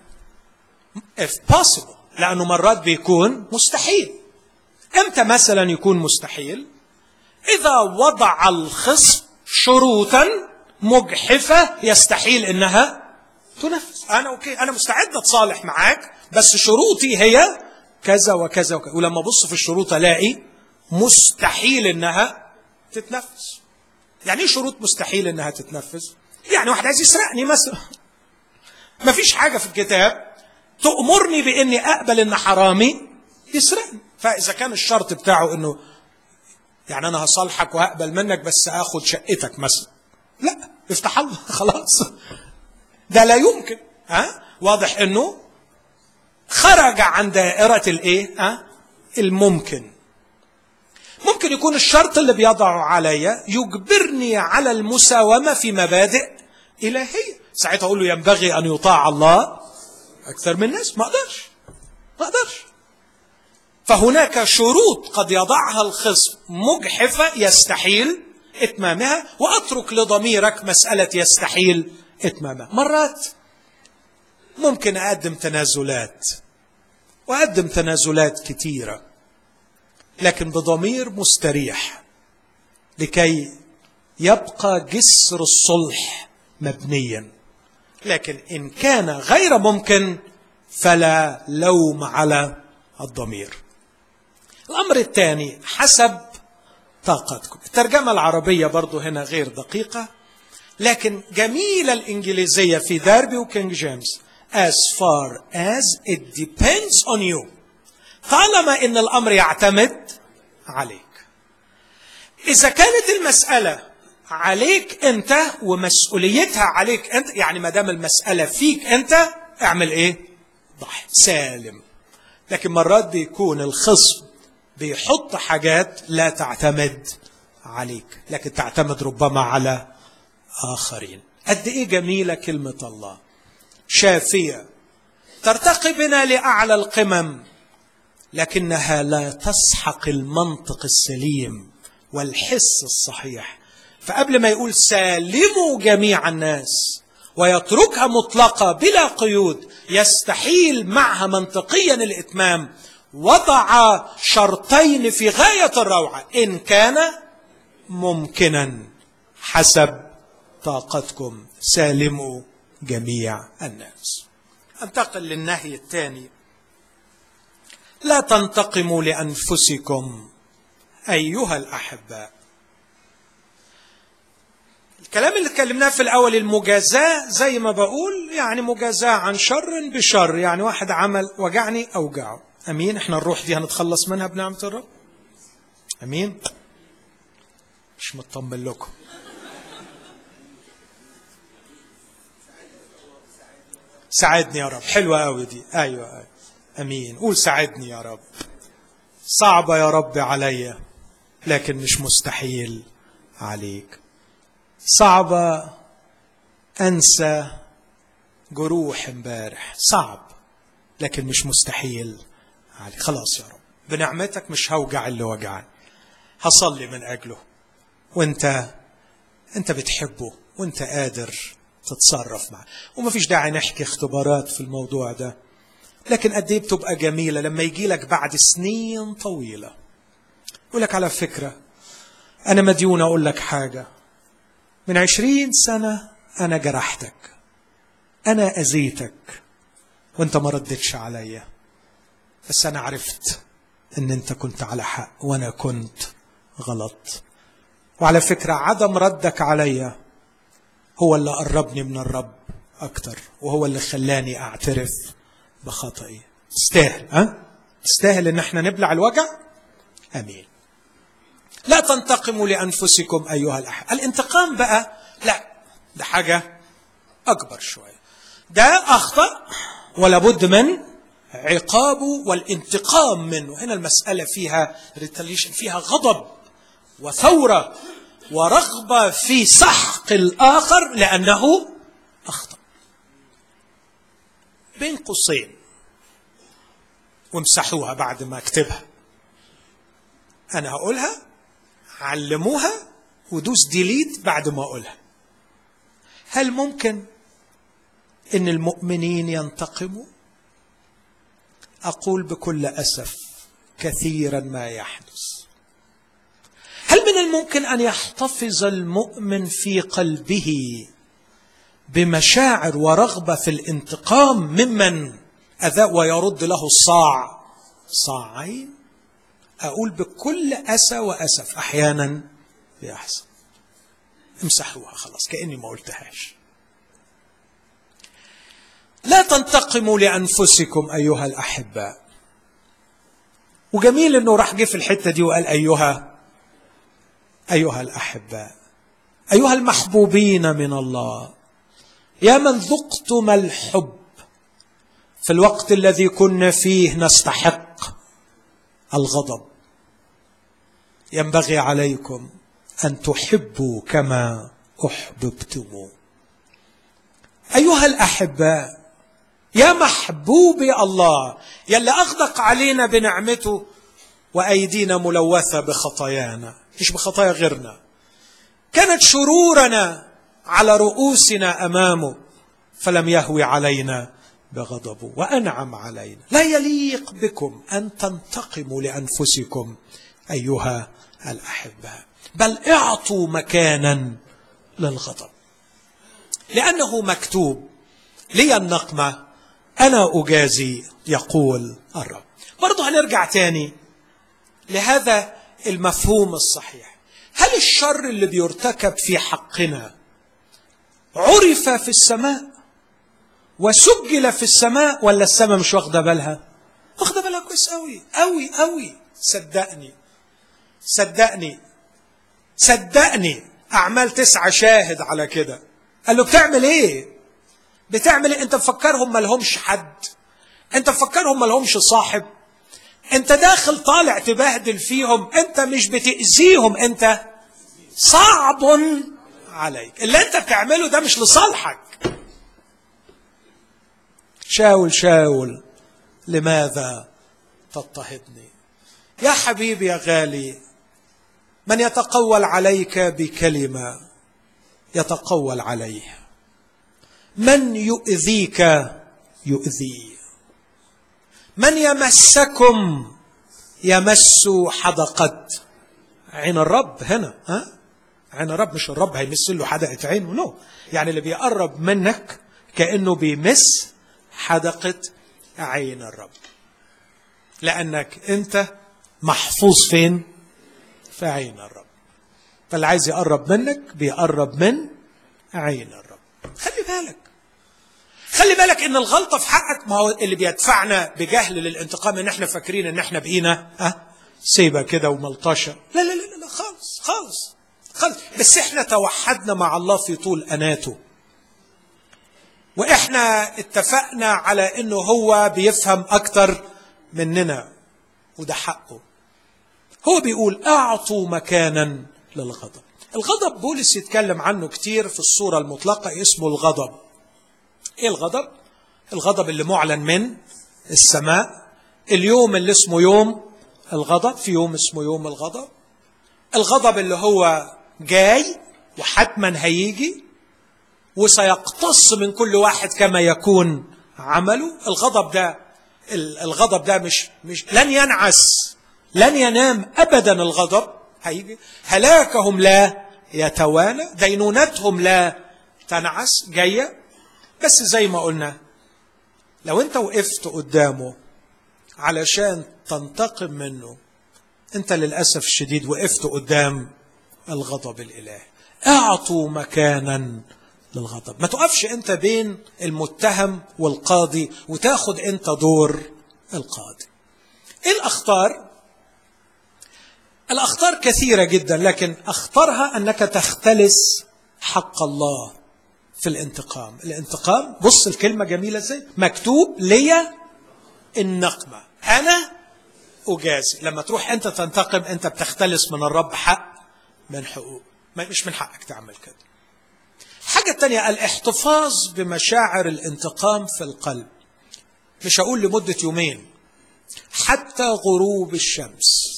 if possible لانه مرات بيكون مستحيل امتى مثلا يكون مستحيل اذا وضع الخصم شروطا مجحفه يستحيل انها تنفذ انا اوكي انا مستعد اتصالح معاك بس شروطي هي كذا وكذا وكذا ولما ابص في الشروط الاقي مستحيل انها تتنفذ يعني ايه شروط مستحيل انها تتنفذ يعني واحد عايز يسرقني مثلا ما فيش حاجه في الكتاب تأمرني باني اقبل ان حرامي يسرقني فاذا كان الشرط بتاعه انه يعني انا هصالحك وهقبل منك بس اخد شقتك مثلا لا افتح الله خلاص ده لا يمكن ها واضح انه خرج عن دائرة الايه ها الممكن ممكن يكون الشرط اللي بيضعه عليا يجبرني على المساومة في مبادئ إلهية ساعتها أقول له ينبغي أن يطاع الله أكثر من الناس ما أقدرش ما أقدرش فهناك شروط قد يضعها الخصم مجحفة يستحيل إتمامها وأترك لضميرك مسألة يستحيل إتمامها مرات ممكن أقدم تنازلات وأقدم تنازلات كثيرة لكن بضمير مستريح لكي يبقى جسر الصلح مبنيا لكن إن كان غير ممكن فلا لوم على الضمير الأمر الثاني حسب طاقتكم الترجمة العربية برضو هنا غير دقيقة لكن جميلة الإنجليزية في داربي وكينج جيمس as far as it depends on you طالما ان الامر يعتمد عليك اذا كانت المساله عليك انت ومسؤوليتها عليك انت يعني ما دام المساله فيك انت اعمل ايه ضحي سالم لكن مرات بيكون الخصم بيحط حاجات لا تعتمد عليك لكن تعتمد ربما على اخرين قد ايه جميله كلمه الله شافيه ترتقي بنا لاعلى القمم لكنها لا تسحق المنطق السليم والحس الصحيح فقبل ما يقول سالموا جميع الناس ويتركها مطلقه بلا قيود يستحيل معها منطقيا الاتمام وضع شرطين في غايه الروعه ان كان ممكنا حسب طاقتكم سالموا جميع الناس انتقل للنهي الثاني لا تنتقموا لانفسكم ايها الاحباء الكلام اللي اتكلمناه في الاول المجازاه زي ما بقول يعني مجازاه عن شر بشر يعني واحد عمل وجعني اوجعه امين احنا الروح دي هنتخلص منها بنعمه الرب امين مش مطمن لكم ساعدني يا رب حلوة قوي دي أيوة, أيوة أمين قول ساعدني يا رب صعبة يا رب عليا لكن مش مستحيل عليك صعبة أنسى جروح امبارح صعب لكن مش مستحيل عليك خلاص يا رب بنعمتك مش هوجع اللي وجعني هصلي من أجله وانت انت بتحبه وانت قادر تتصرف معه ومفيش داعي نحكي اختبارات في الموضوع ده لكن قد ايه بتبقى جميله لما يجي لك بعد سنين طويله يقول لك على فكره انا مديون اقول لك حاجه من عشرين سنه انا جرحتك انا اذيتك وانت ما ردتش عليا بس انا عرفت ان انت كنت على حق وانا كنت غلط وعلى فكره عدم ردك عليا هو اللي قربني من الرب اكتر وهو اللي خلاني اعترف بخطئي تستاهل ها تستاهل ان احنا نبلع الوجع امين لا تنتقموا لانفسكم ايها الاحد الانتقام بقى لا ده حاجه اكبر شويه ده اخطا ولا بد من عقابه والانتقام منه هنا المساله فيها ريتاليشن فيها غضب وثوره ورغبه في سحق الاخر لانه اخطا بين قوسين وامسحوها بعد ما اكتبها انا هقولها علموها ودوس ديليت بعد ما اقولها هل ممكن ان المؤمنين ينتقموا اقول بكل اسف كثيرا ما يحدث هل من الممكن ان يحتفظ المؤمن في قلبه بمشاعر ورغبه في الانتقام ممن اذى ويرد له الصاع صاعين اقول بكل اسى واسف احيانا بيحصل امسحوها خلاص كاني ما قلتهاش لا تنتقموا لانفسكم ايها الاحباء وجميل انه راح جه في الحته دي وقال ايها ايها الاحباء ايها المحبوبين من الله يا من ذقتم الحب في الوقت الذي كنا فيه نستحق الغضب ينبغي عليكم ان تحبوا كما احببتم ايها الاحباء يا محبوبي الله يلي اغدق علينا بنعمته وايدينا ملوثه بخطايانا مش بخطايا غيرنا كانت شرورنا على رؤوسنا امامه فلم يهوي علينا بغضبه وانعم علينا لا يليق بكم ان تنتقموا لانفسكم ايها الاحباء بل اعطوا مكانا للغضب لانه مكتوب لي النقمه انا اجازي يقول الرب برضه هنرجع تاني لهذا المفهوم الصحيح هل الشر اللي بيرتكب في حقنا عرف في السماء وسجل في السماء ولا السماء مش واخده بالها واخده بالها كويس قوي قوي قوي صدقني صدقني صدقني اعمال تسعة شاهد على كده قال له بتعمل ايه بتعمل ايه انت مفكرهم مالهمش حد انت مفكرهم مالهمش صاحب انت داخل طالع تبهدل فيهم انت مش بتأذيهم انت صعب عليك اللي انت بتعمله ده مش لصالحك شاول شاول لماذا تضطهدني يا حبيبي يا غالي من يتقول عليك بكلمه يتقول عليه من يؤذيك يؤذيه من يمسكم يمس حدقة عين الرب هنا ها عين الرب مش الرب هيمس له حدقة عينه نو يعني اللي بيقرب منك كأنه بيمس حدقة عين الرب لأنك أنت محفوظ فين في عين الرب فاللي عايز يقرب منك بيقرب من عين الرب خلي بالك خلي بالك ان الغلطه في حقك ما هو اللي بيدفعنا بجهل للانتقام ان احنا فاكرين ان احنا بقينا ها سيبه كده وملطشه لا لا لا لا خالص خالص خالص بس احنا توحدنا مع الله في طول اناته واحنا اتفقنا على انه هو بيفهم اكتر مننا وده حقه هو بيقول اعطوا مكانا للغضب الغضب بولس يتكلم عنه كتير في الصورة المطلقة اسمه الغضب ايه الغضب الغضب اللي معلن من السماء اليوم اللي اسمه يوم الغضب في يوم اسمه يوم الغضب الغضب اللي هو جاي وحتما هيجي وسيقتص من كل واحد كما يكون عمله الغضب ده الغضب ده مش مش لن ينعس لن ينام ابدا الغضب هيجي هلاكهم لا يتوالى دينونتهم لا تنعس جايه بس زي ما قلنا لو انت وقفت قدامه علشان تنتقم منه انت للاسف الشديد وقفت قدام الغضب الالهي اعطوا مكانا للغضب ما تقفش انت بين المتهم والقاضي وتاخد انت دور القاضي ايه الاخطار الاخطار كثيره جدا لكن اخطرها انك تختلس حق الله في الانتقام الانتقام بص الكلمه جميله ازاي مكتوب لي النقمه انا اجازي لما تروح انت تنتقم انت بتختلس من الرب حق من حقوق مش من حقك تعمل كده الحاجة الثانية الاحتفاظ بمشاعر الانتقام في القلب مش هقول لمدة يومين حتى غروب الشمس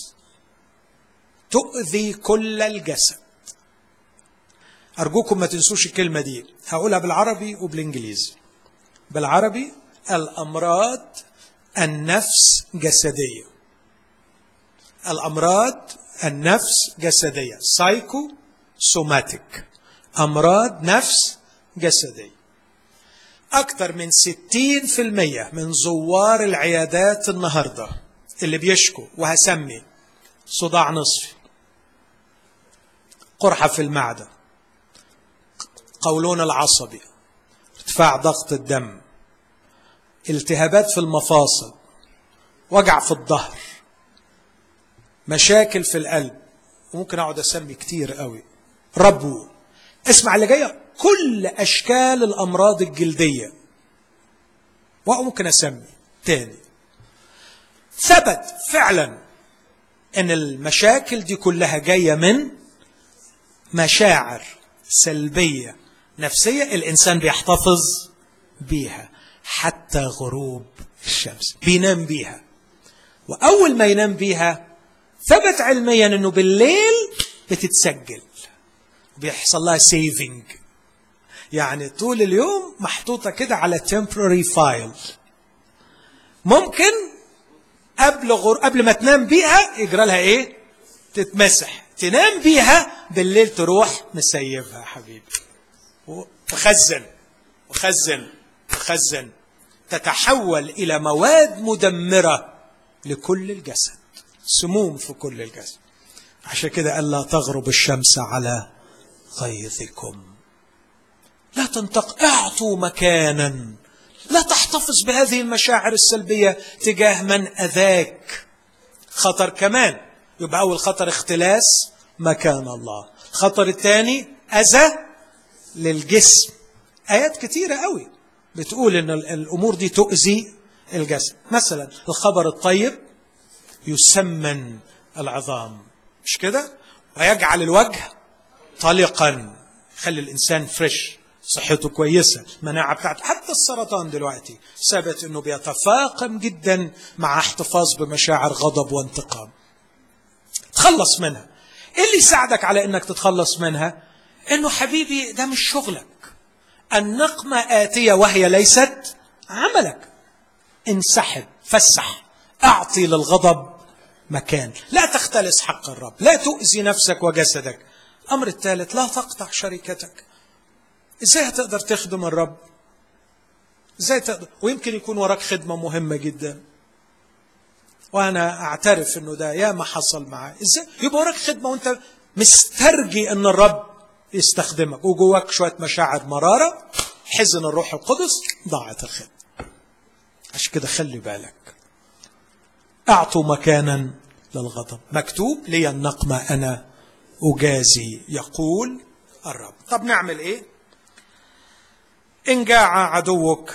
تؤذي كل الجسد أرجوكم ما تنسوش الكلمة دي هقولها بالعربي وبالإنجليزي بالعربي الأمراض النفس جسدية الأمراض النفس جسدية سايكو سوماتيك أمراض نفس جسدية أكثر من 60% من زوار العيادات النهاردة اللي بيشكوا وهسمي صداع نصفي قرحة في المعدة قولون العصبي ارتفاع ضغط الدم التهابات في المفاصل وجع في الظهر مشاكل في القلب ممكن اقعد اسمي كتير قوي ربو اسمع اللي جايه كل اشكال الامراض الجلديه وممكن اسمي تاني ثبت فعلا ان المشاكل دي كلها جايه من مشاعر سلبيه نفسيه الانسان بيحتفظ بيها حتى غروب الشمس بينام بيها واول ما ينام بيها ثبت علميا انه بالليل بتتسجل بيحصل لها سيفنج يعني طول اليوم محطوطة كده على temporary file ممكن قبل غر... قبل ما تنام بيها يجرى لها ايه؟ تتمسح تنام بيها بالليل تروح مسيبها حبيبي وخزن وخزن وخزن تتحول الى مواد مدمره لكل الجسد سموم في كل الجسد عشان كده قال لا تغرب الشمس على غيظكم لا تنتق اعطوا مكانا لا تحتفظ بهذه المشاعر السلبيه تجاه من اذاك خطر كمان يبقى اول خطر اختلاس مكان الله الخطر الثاني اذى للجسم ايات كتيره قوي بتقول ان الامور دي تؤذي الجسد مثلا الخبر الطيب يسمن العظام مش كده ويجعل الوجه طلقا يخلي الانسان فريش صحته كويسه المناعه بتاعته حتى السرطان دلوقتي ثبت انه بيتفاقم جدا مع احتفاظ بمشاعر غضب وانتقام تخلص منها ايه اللي يساعدك على انك تتخلص منها انه حبيبي ده مش شغلك النقمه اتيه وهي ليست عملك انسحب فسح اعطي للغضب مكان لا تختلس حق الرب لا تؤذي نفسك وجسدك الامر الثالث لا تقطع شركتك ازاي هتقدر تخدم الرب ازاي تقدر ويمكن يكون وراك خدمه مهمه جدا وانا اعترف انه ده ياما حصل معايا ازاي يبقى وراك خدمه وانت مسترجي ان الرب يستخدمك وجواك شويه مشاعر مراره حزن الروح القدس ضاعت الخدمه عشان كده خلي بالك اعطوا مكانا للغضب مكتوب لي النقمه انا اجازي يقول الرب طب نعمل ايه إن جاع عدوك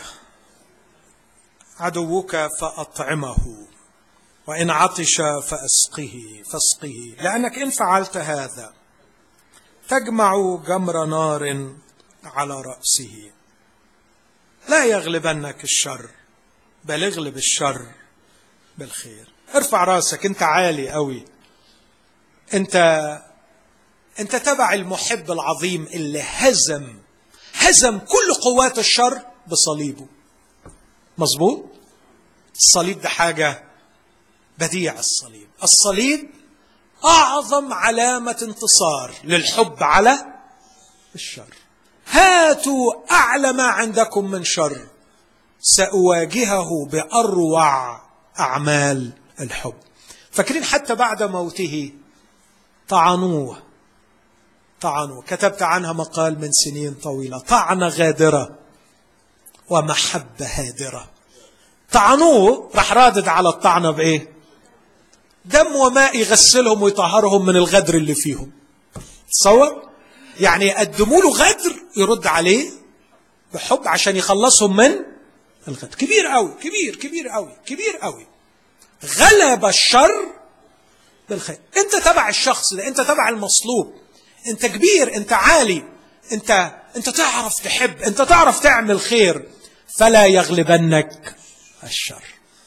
عدوك فأطعمه وإن عطش فأسقه فاسقه لأنك إن فعلت هذا تجمع جمر نار على رأسه لا يغلبنك الشر بل اغلب الشر بالخير ارفع راسك انت عالي قوي انت انت تبع المحب العظيم اللي هزم هزم كل قوات الشر بصليبه مظبوط الصليب ده حاجه بديع الصليب الصليب اعظم علامه انتصار للحب على الشر هاتوا اعلى ما عندكم من شر ساواجهه باروع اعمال الحب فاكرين حتى بعد موته طعنوه طعنوه كتبت عنها مقال من سنين طويله طعنه غادره ومحبه هادره طعنوه راح رادد على الطعنه بايه دم وماء يغسلهم ويطهرهم من الغدر اللي فيهم تصور يعني يقدموا له غدر يرد عليه بحب عشان يخلصهم من الغدر كبير قوي كبير كبير قوي كبير قوي غلب الشر بالخير انت تبع الشخص ده انت تبع المصلوب انت كبير انت عالي انت انت تعرف تحب انت تعرف تعمل خير فلا يغلبنك الشر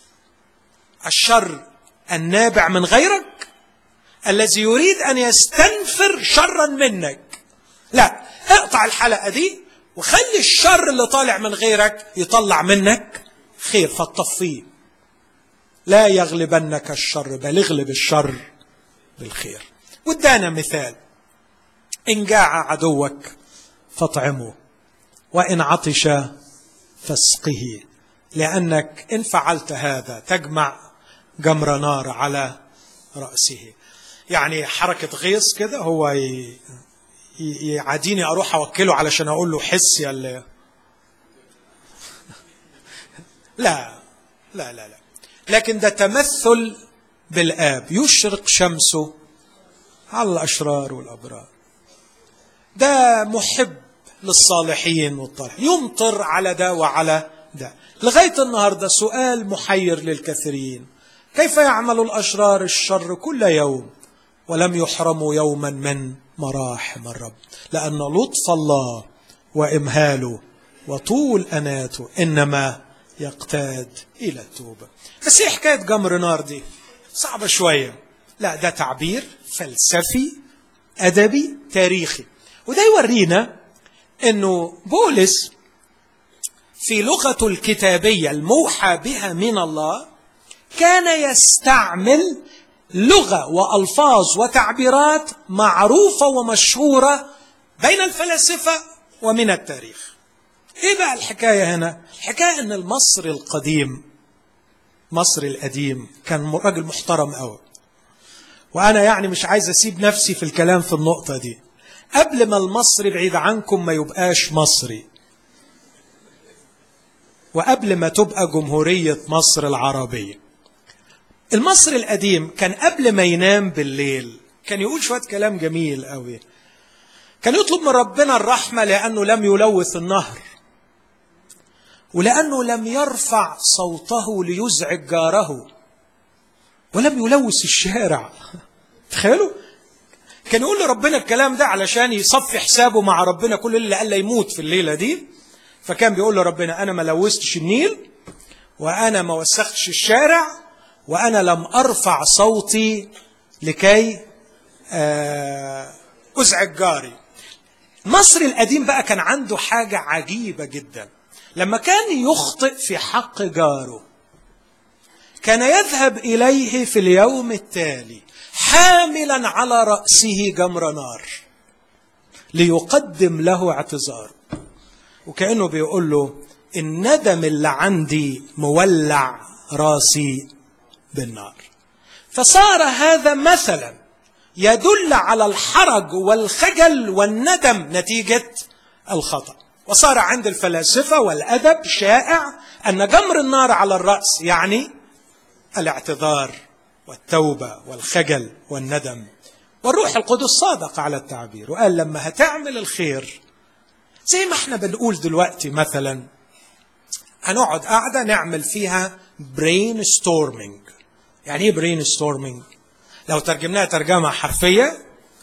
الشر النابع من غيرك الذي يريد ان يستنفر شرا منك لا اقطع الحلقه دي وخلي الشر اللي طالع من غيرك يطلع منك خير فتطفيه لا يغلبنك الشر بل اغلب الشر بالخير وادانا مثال ان جاع عدوك فاطعمه وان عطش فاسقه لانك ان فعلت هذا تجمع جمر نار على راسه يعني حركه غيظ كده هو يعاديني اروح اوكله علشان اقول له حس يا اللي لا لا لا لا لكن ده تمثل بالآب يشرق شمسه على الأشرار والأبرار ده محب للصالحين والطالحين يمطر على ده وعلى ده لغاية النهاردة سؤال محير للكثيرين كيف يعمل الأشرار الشر كل يوم ولم يحرموا يوما من مراحم الرب لأن لطف الله وإمهاله وطول أناته إنما يقتاد إلى التوبة بس إيه حكاية جمر نار دي صعبة شوية لا ده تعبير فلسفي أدبي تاريخي وده يورينا أنه بولس في لغته الكتابية الموحى بها من الله كان يستعمل لغة وألفاظ وتعبيرات معروفة ومشهورة بين الفلاسفة ومن التاريخ ايه بقى الحكايه هنا الحكايه ان المصري القديم مصر القديم كان راجل محترم قوي وانا يعني مش عايز اسيب نفسي في الكلام في النقطه دي قبل ما المصري بعيد عنكم ما يبقاش مصري وقبل ما تبقى جمهوريه مصر العربيه المصري القديم كان قبل ما ينام بالليل كان يقول شويه كلام جميل قوي كان يطلب من ربنا الرحمه لانه لم يلوث النهر ولانه لم يرفع صوته ليزعج جاره ولم يلوث الشارع تخيلوا كان يقول لربنا الكلام ده علشان يصفي حسابه مع ربنا كل اللي قال يموت في الليله دي فكان بيقول لربنا انا ما لوثتش النيل وانا ما وسختش الشارع وانا لم ارفع صوتي لكي ازعج جاري مصر القديم بقى كان عنده حاجه عجيبه جدا لما كان يخطئ في حق جاره كان يذهب اليه في اليوم التالي حاملا على راسه جمر نار ليقدم له اعتذار وكانه بيقول له الندم اللي عندي مولع راسي بالنار فصار هذا مثلا يدل على الحرج والخجل والندم نتيجه الخطأ وصار عند الفلاسفة والأدب شائع أن جمر النار على الرأس يعني الاعتذار والتوبة والخجل والندم والروح القدس صادق على التعبير وقال لما هتعمل الخير زي ما احنا بنقول دلوقتي مثلا هنقعد قاعدة نعمل فيها برين ستورمينج يعني ايه برين ستورمينج لو ترجمناها ترجمة حرفية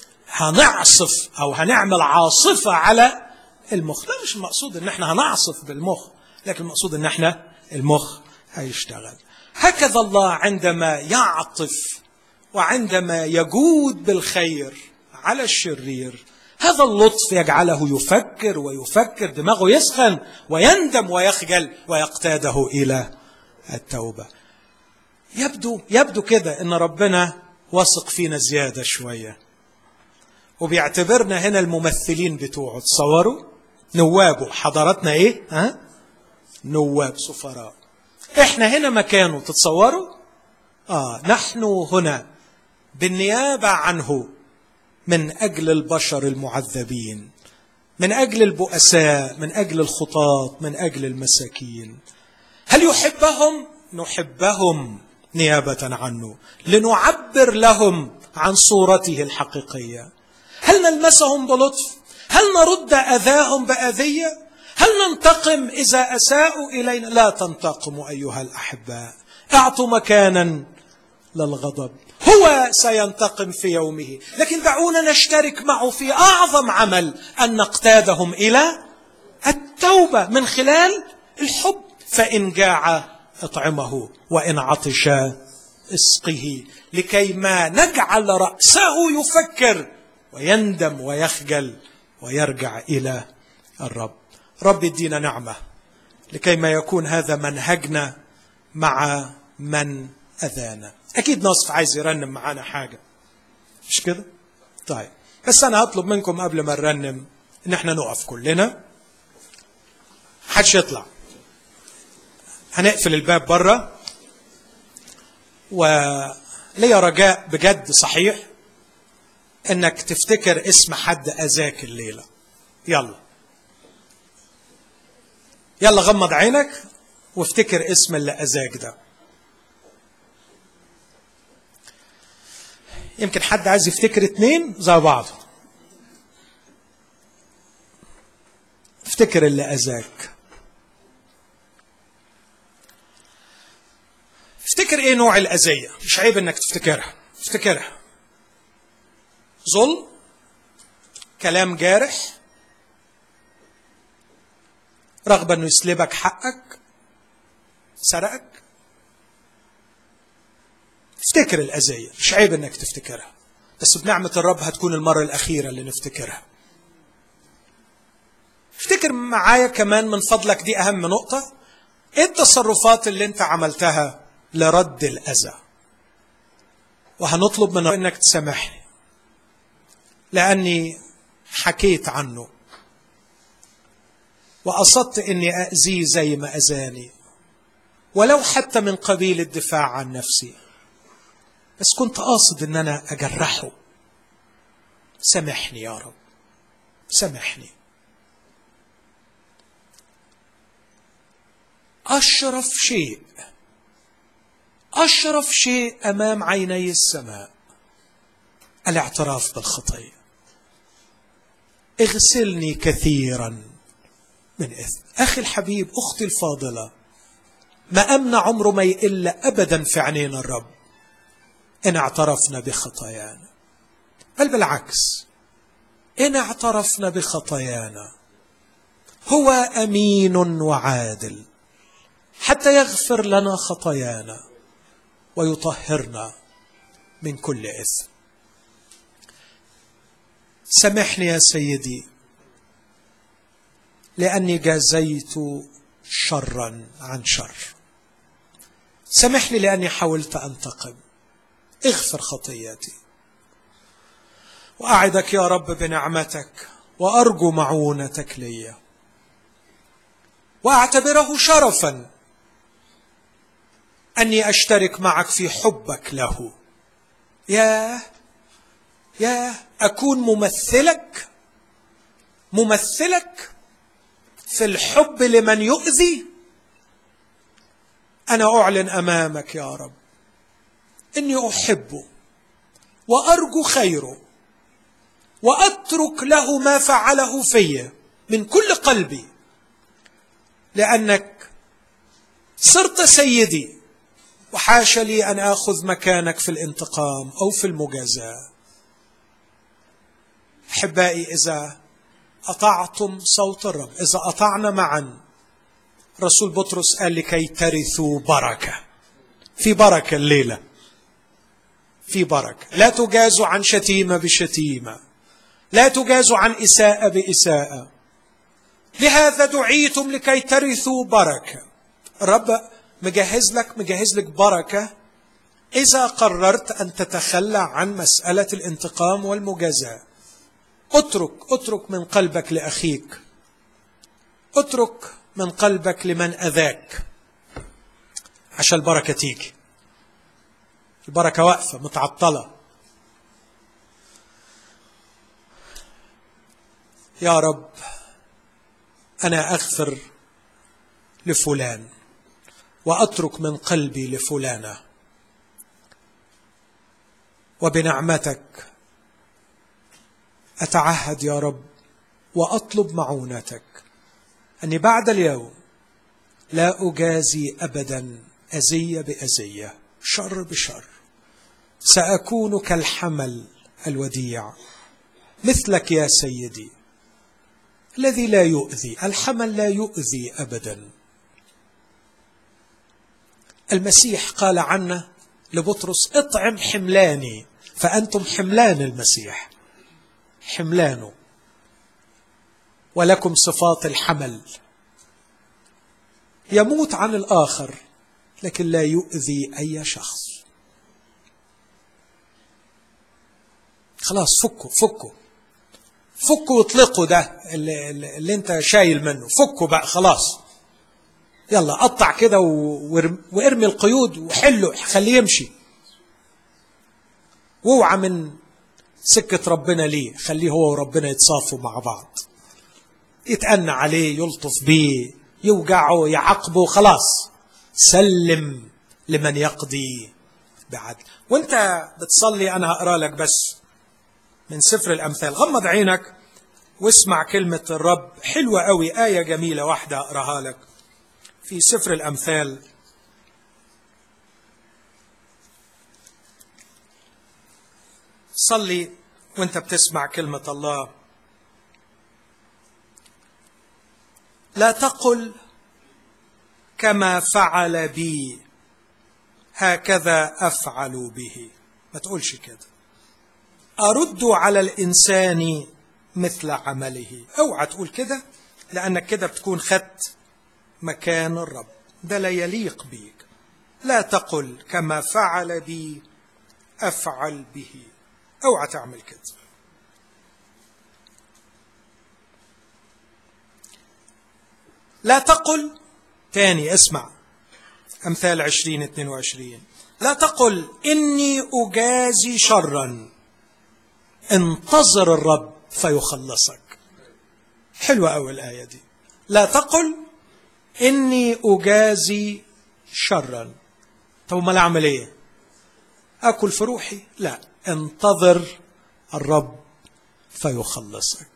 هنعصف او هنعمل عاصفة على المخ لا مش المقصود ان احنا هنعصف بالمخ لكن المقصود ان احنا المخ هيشتغل هكذا الله عندما يعطف وعندما يجود بالخير على الشرير هذا اللطف يجعله يفكر ويفكر دماغه يسخن ويندم ويخجل ويقتاده الى التوبه يبدو يبدو كده ان ربنا واثق فينا زياده شويه وبيعتبرنا هنا الممثلين بتوعه تصوروا نوابه حضراتنا ايه ها نواب سفراء احنا هنا مكانه تتصوروا اه نحن هنا بالنيابه عنه من اجل البشر المعذبين من اجل البؤساء من اجل الخطاة من اجل المساكين هل يحبهم نحبهم نيابه عنه لنعبر لهم عن صورته الحقيقيه هل نلمسهم بلطف هل نرد اذاهم باذيه هل ننتقم اذا اساءوا الينا لا تنتقموا ايها الاحباء اعطوا مكانا للغضب هو سينتقم في يومه لكن دعونا نشترك معه في اعظم عمل ان نقتادهم الى التوبه من خلال الحب فان جاع اطعمه وان عطش اسقه لكي ما نجعل راسه يفكر ويندم ويخجل ويرجع الى الرب رب يدينا نعمه لكي ما يكون هذا منهجنا مع من اذانا اكيد نصف عايز يرنم معانا حاجه مش كده طيب بس انا هطلب منكم قبل ما نرنم ان احنا نقف كلنا محدش يطلع هنقفل الباب بره وليا رجاء بجد صحيح انك تفتكر اسم حد اذاك الليله يلا يلا غمض عينك وافتكر اسم اللي اذاك ده يمكن حد عايز يفتكر اتنين زي بعض افتكر اللي اذاك افتكر ايه نوع الاذيه مش عيب انك تفتكرها افتكرها ظلم كلام جارح رغبه انه يسلبك حقك سرقك افتكر الأذية مش عيب انك تفتكرها بس بنعمة الرب هتكون المرة الأخيرة اللي نفتكرها افتكر معايا كمان من فضلك دي أهم نقطة ايه التصرفات اللي انت عملتها لرد الأذى وهنطلب منه انك تسامحني لأني حكيت عنه وقصدت اني اذيه زي ما اذاني ولو حتى من قبيل الدفاع عن نفسي بس كنت قاصد ان انا اجرحه سامحني يا رب سامحني اشرف شيء اشرف شيء امام عيني السماء الاعتراف بالخطيه اغسلني كثيرا من اثم اخي الحبيب اختي الفاضله ما امنع عمره ما يقل ابدا في عينين الرب ان اعترفنا بخطايانا بل بالعكس ان اعترفنا بخطايانا هو امين وعادل حتى يغفر لنا خطايانا ويطهرنا من كل اثم سامحني يا سيدي لاني جازيت شرا عن شر سامحني لاني حاولت انتقم اغفر خطياتي واعدك يا رب بنعمتك وارجو معونتك لي واعتبره شرفا اني اشترك معك في حبك له يا يا اكون ممثلك ممثلك في الحب لمن يؤذي انا اعلن امامك يا رب اني احبه وارجو خيره واترك له ما فعله في من كل قلبي لانك صرت سيدي وحاش لي ان اخذ مكانك في الانتقام او في المجازاه احبائي اذا اطعتم صوت الرب اذا اطعنا معا رسول بطرس قال لكي ترثوا بركه في بركه الليله في بركه لا تجازوا عن شتيمه بشتيمه لا تجازوا عن اساءه باساءه لهذا دعيتم لكي ترثوا بركه الرب مجهز لك مجهز لك بركه اذا قررت ان تتخلى عن مساله الانتقام والمجازاه اترك اترك من قلبك لاخيك اترك من قلبك لمن اذاك عشان البركه تيجي البركه واقفه متعطله يا رب انا اغفر لفلان واترك من قلبي لفلانه وبنعمتك اتعهد يا رب واطلب معونتك اني بعد اليوم لا اجازي ابدا اذيه باذيه شر بشر ساكون كالحمل الوديع مثلك يا سيدي الذي لا يؤذي الحمل لا يؤذي ابدا المسيح قال عنه لبطرس اطعم حملاني فانتم حملان المسيح حملانه ولكم صفات الحمل يموت عن الاخر لكن لا يؤذي اي شخص خلاص فكوا فكوا فكوا واطلقوا ده اللي, اللي انت شايل منه فكوا بقى خلاص يلا قطع كده وارمي القيود وحله خليه يمشي واوعى من سكة ربنا ليه خليه هو وربنا يتصافوا مع بعض يتأنى عليه يلطف بيه يوجعه يعاقبه خلاص سلم لمن يقضي بعدل وانت بتصلي انا هقرا لك بس من سفر الامثال غمض عينك واسمع كلمة الرب حلوة قوي آية جميلة واحدة أقراها لك في سفر الأمثال صلي وانت بتسمع كلمة الله لا تقل كما فعل بي هكذا أفعل به ما تقولش كده أرد على الإنسان مثل عمله اوعى تقول كده لأنك كده بتكون خدت مكان الرب ده لا يليق بيك لا تقل كما فعل بي أفعل به اوعى تعمل كده لا تقل تاني اسمع أمثال عشرين اثنين وعشرين لا تقل إني أجازي شرا انتظر الرب فيخلصك حلوة أوي الآية دي لا تقل إني أجازي شرا طب ما أعمل إيه أكل في روحي لا انتظر الرب فيخلصك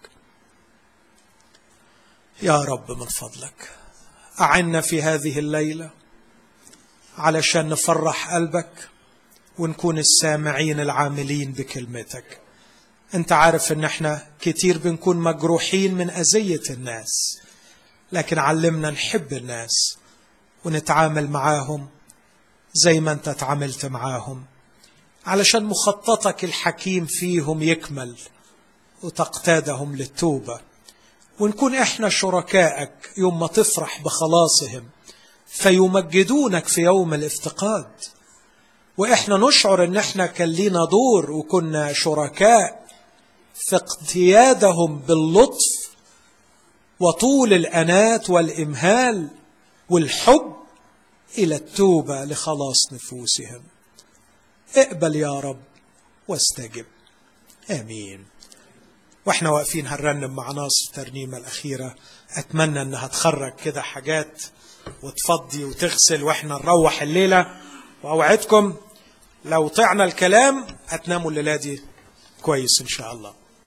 يا رب من فضلك أعنا في هذه الليلة علشان نفرح قلبك ونكون السامعين العاملين بكلمتك انت عارف ان احنا كتير بنكون مجروحين من اذيه الناس لكن علمنا نحب الناس ونتعامل معاهم زي ما انت تعاملت معاهم علشان مخططك الحكيم فيهم يكمل وتقتادهم للتوبه ونكون احنا شركائك يوم ما تفرح بخلاصهم فيمجدونك في يوم الافتقاد واحنا نشعر ان احنا كان لينا دور وكنا شركاء في اقتيادهم باللطف وطول الانات والامهال والحب الى التوبه لخلاص نفوسهم اقبل يا رب واستجب امين واحنا واقفين هنرنم مع ناصر الترنيمه الاخيره اتمنى انها تخرج كده حاجات وتفضي وتغسل واحنا نروح الليله واوعدكم لو طعنا الكلام هتناموا الليله دي كويس ان شاء الله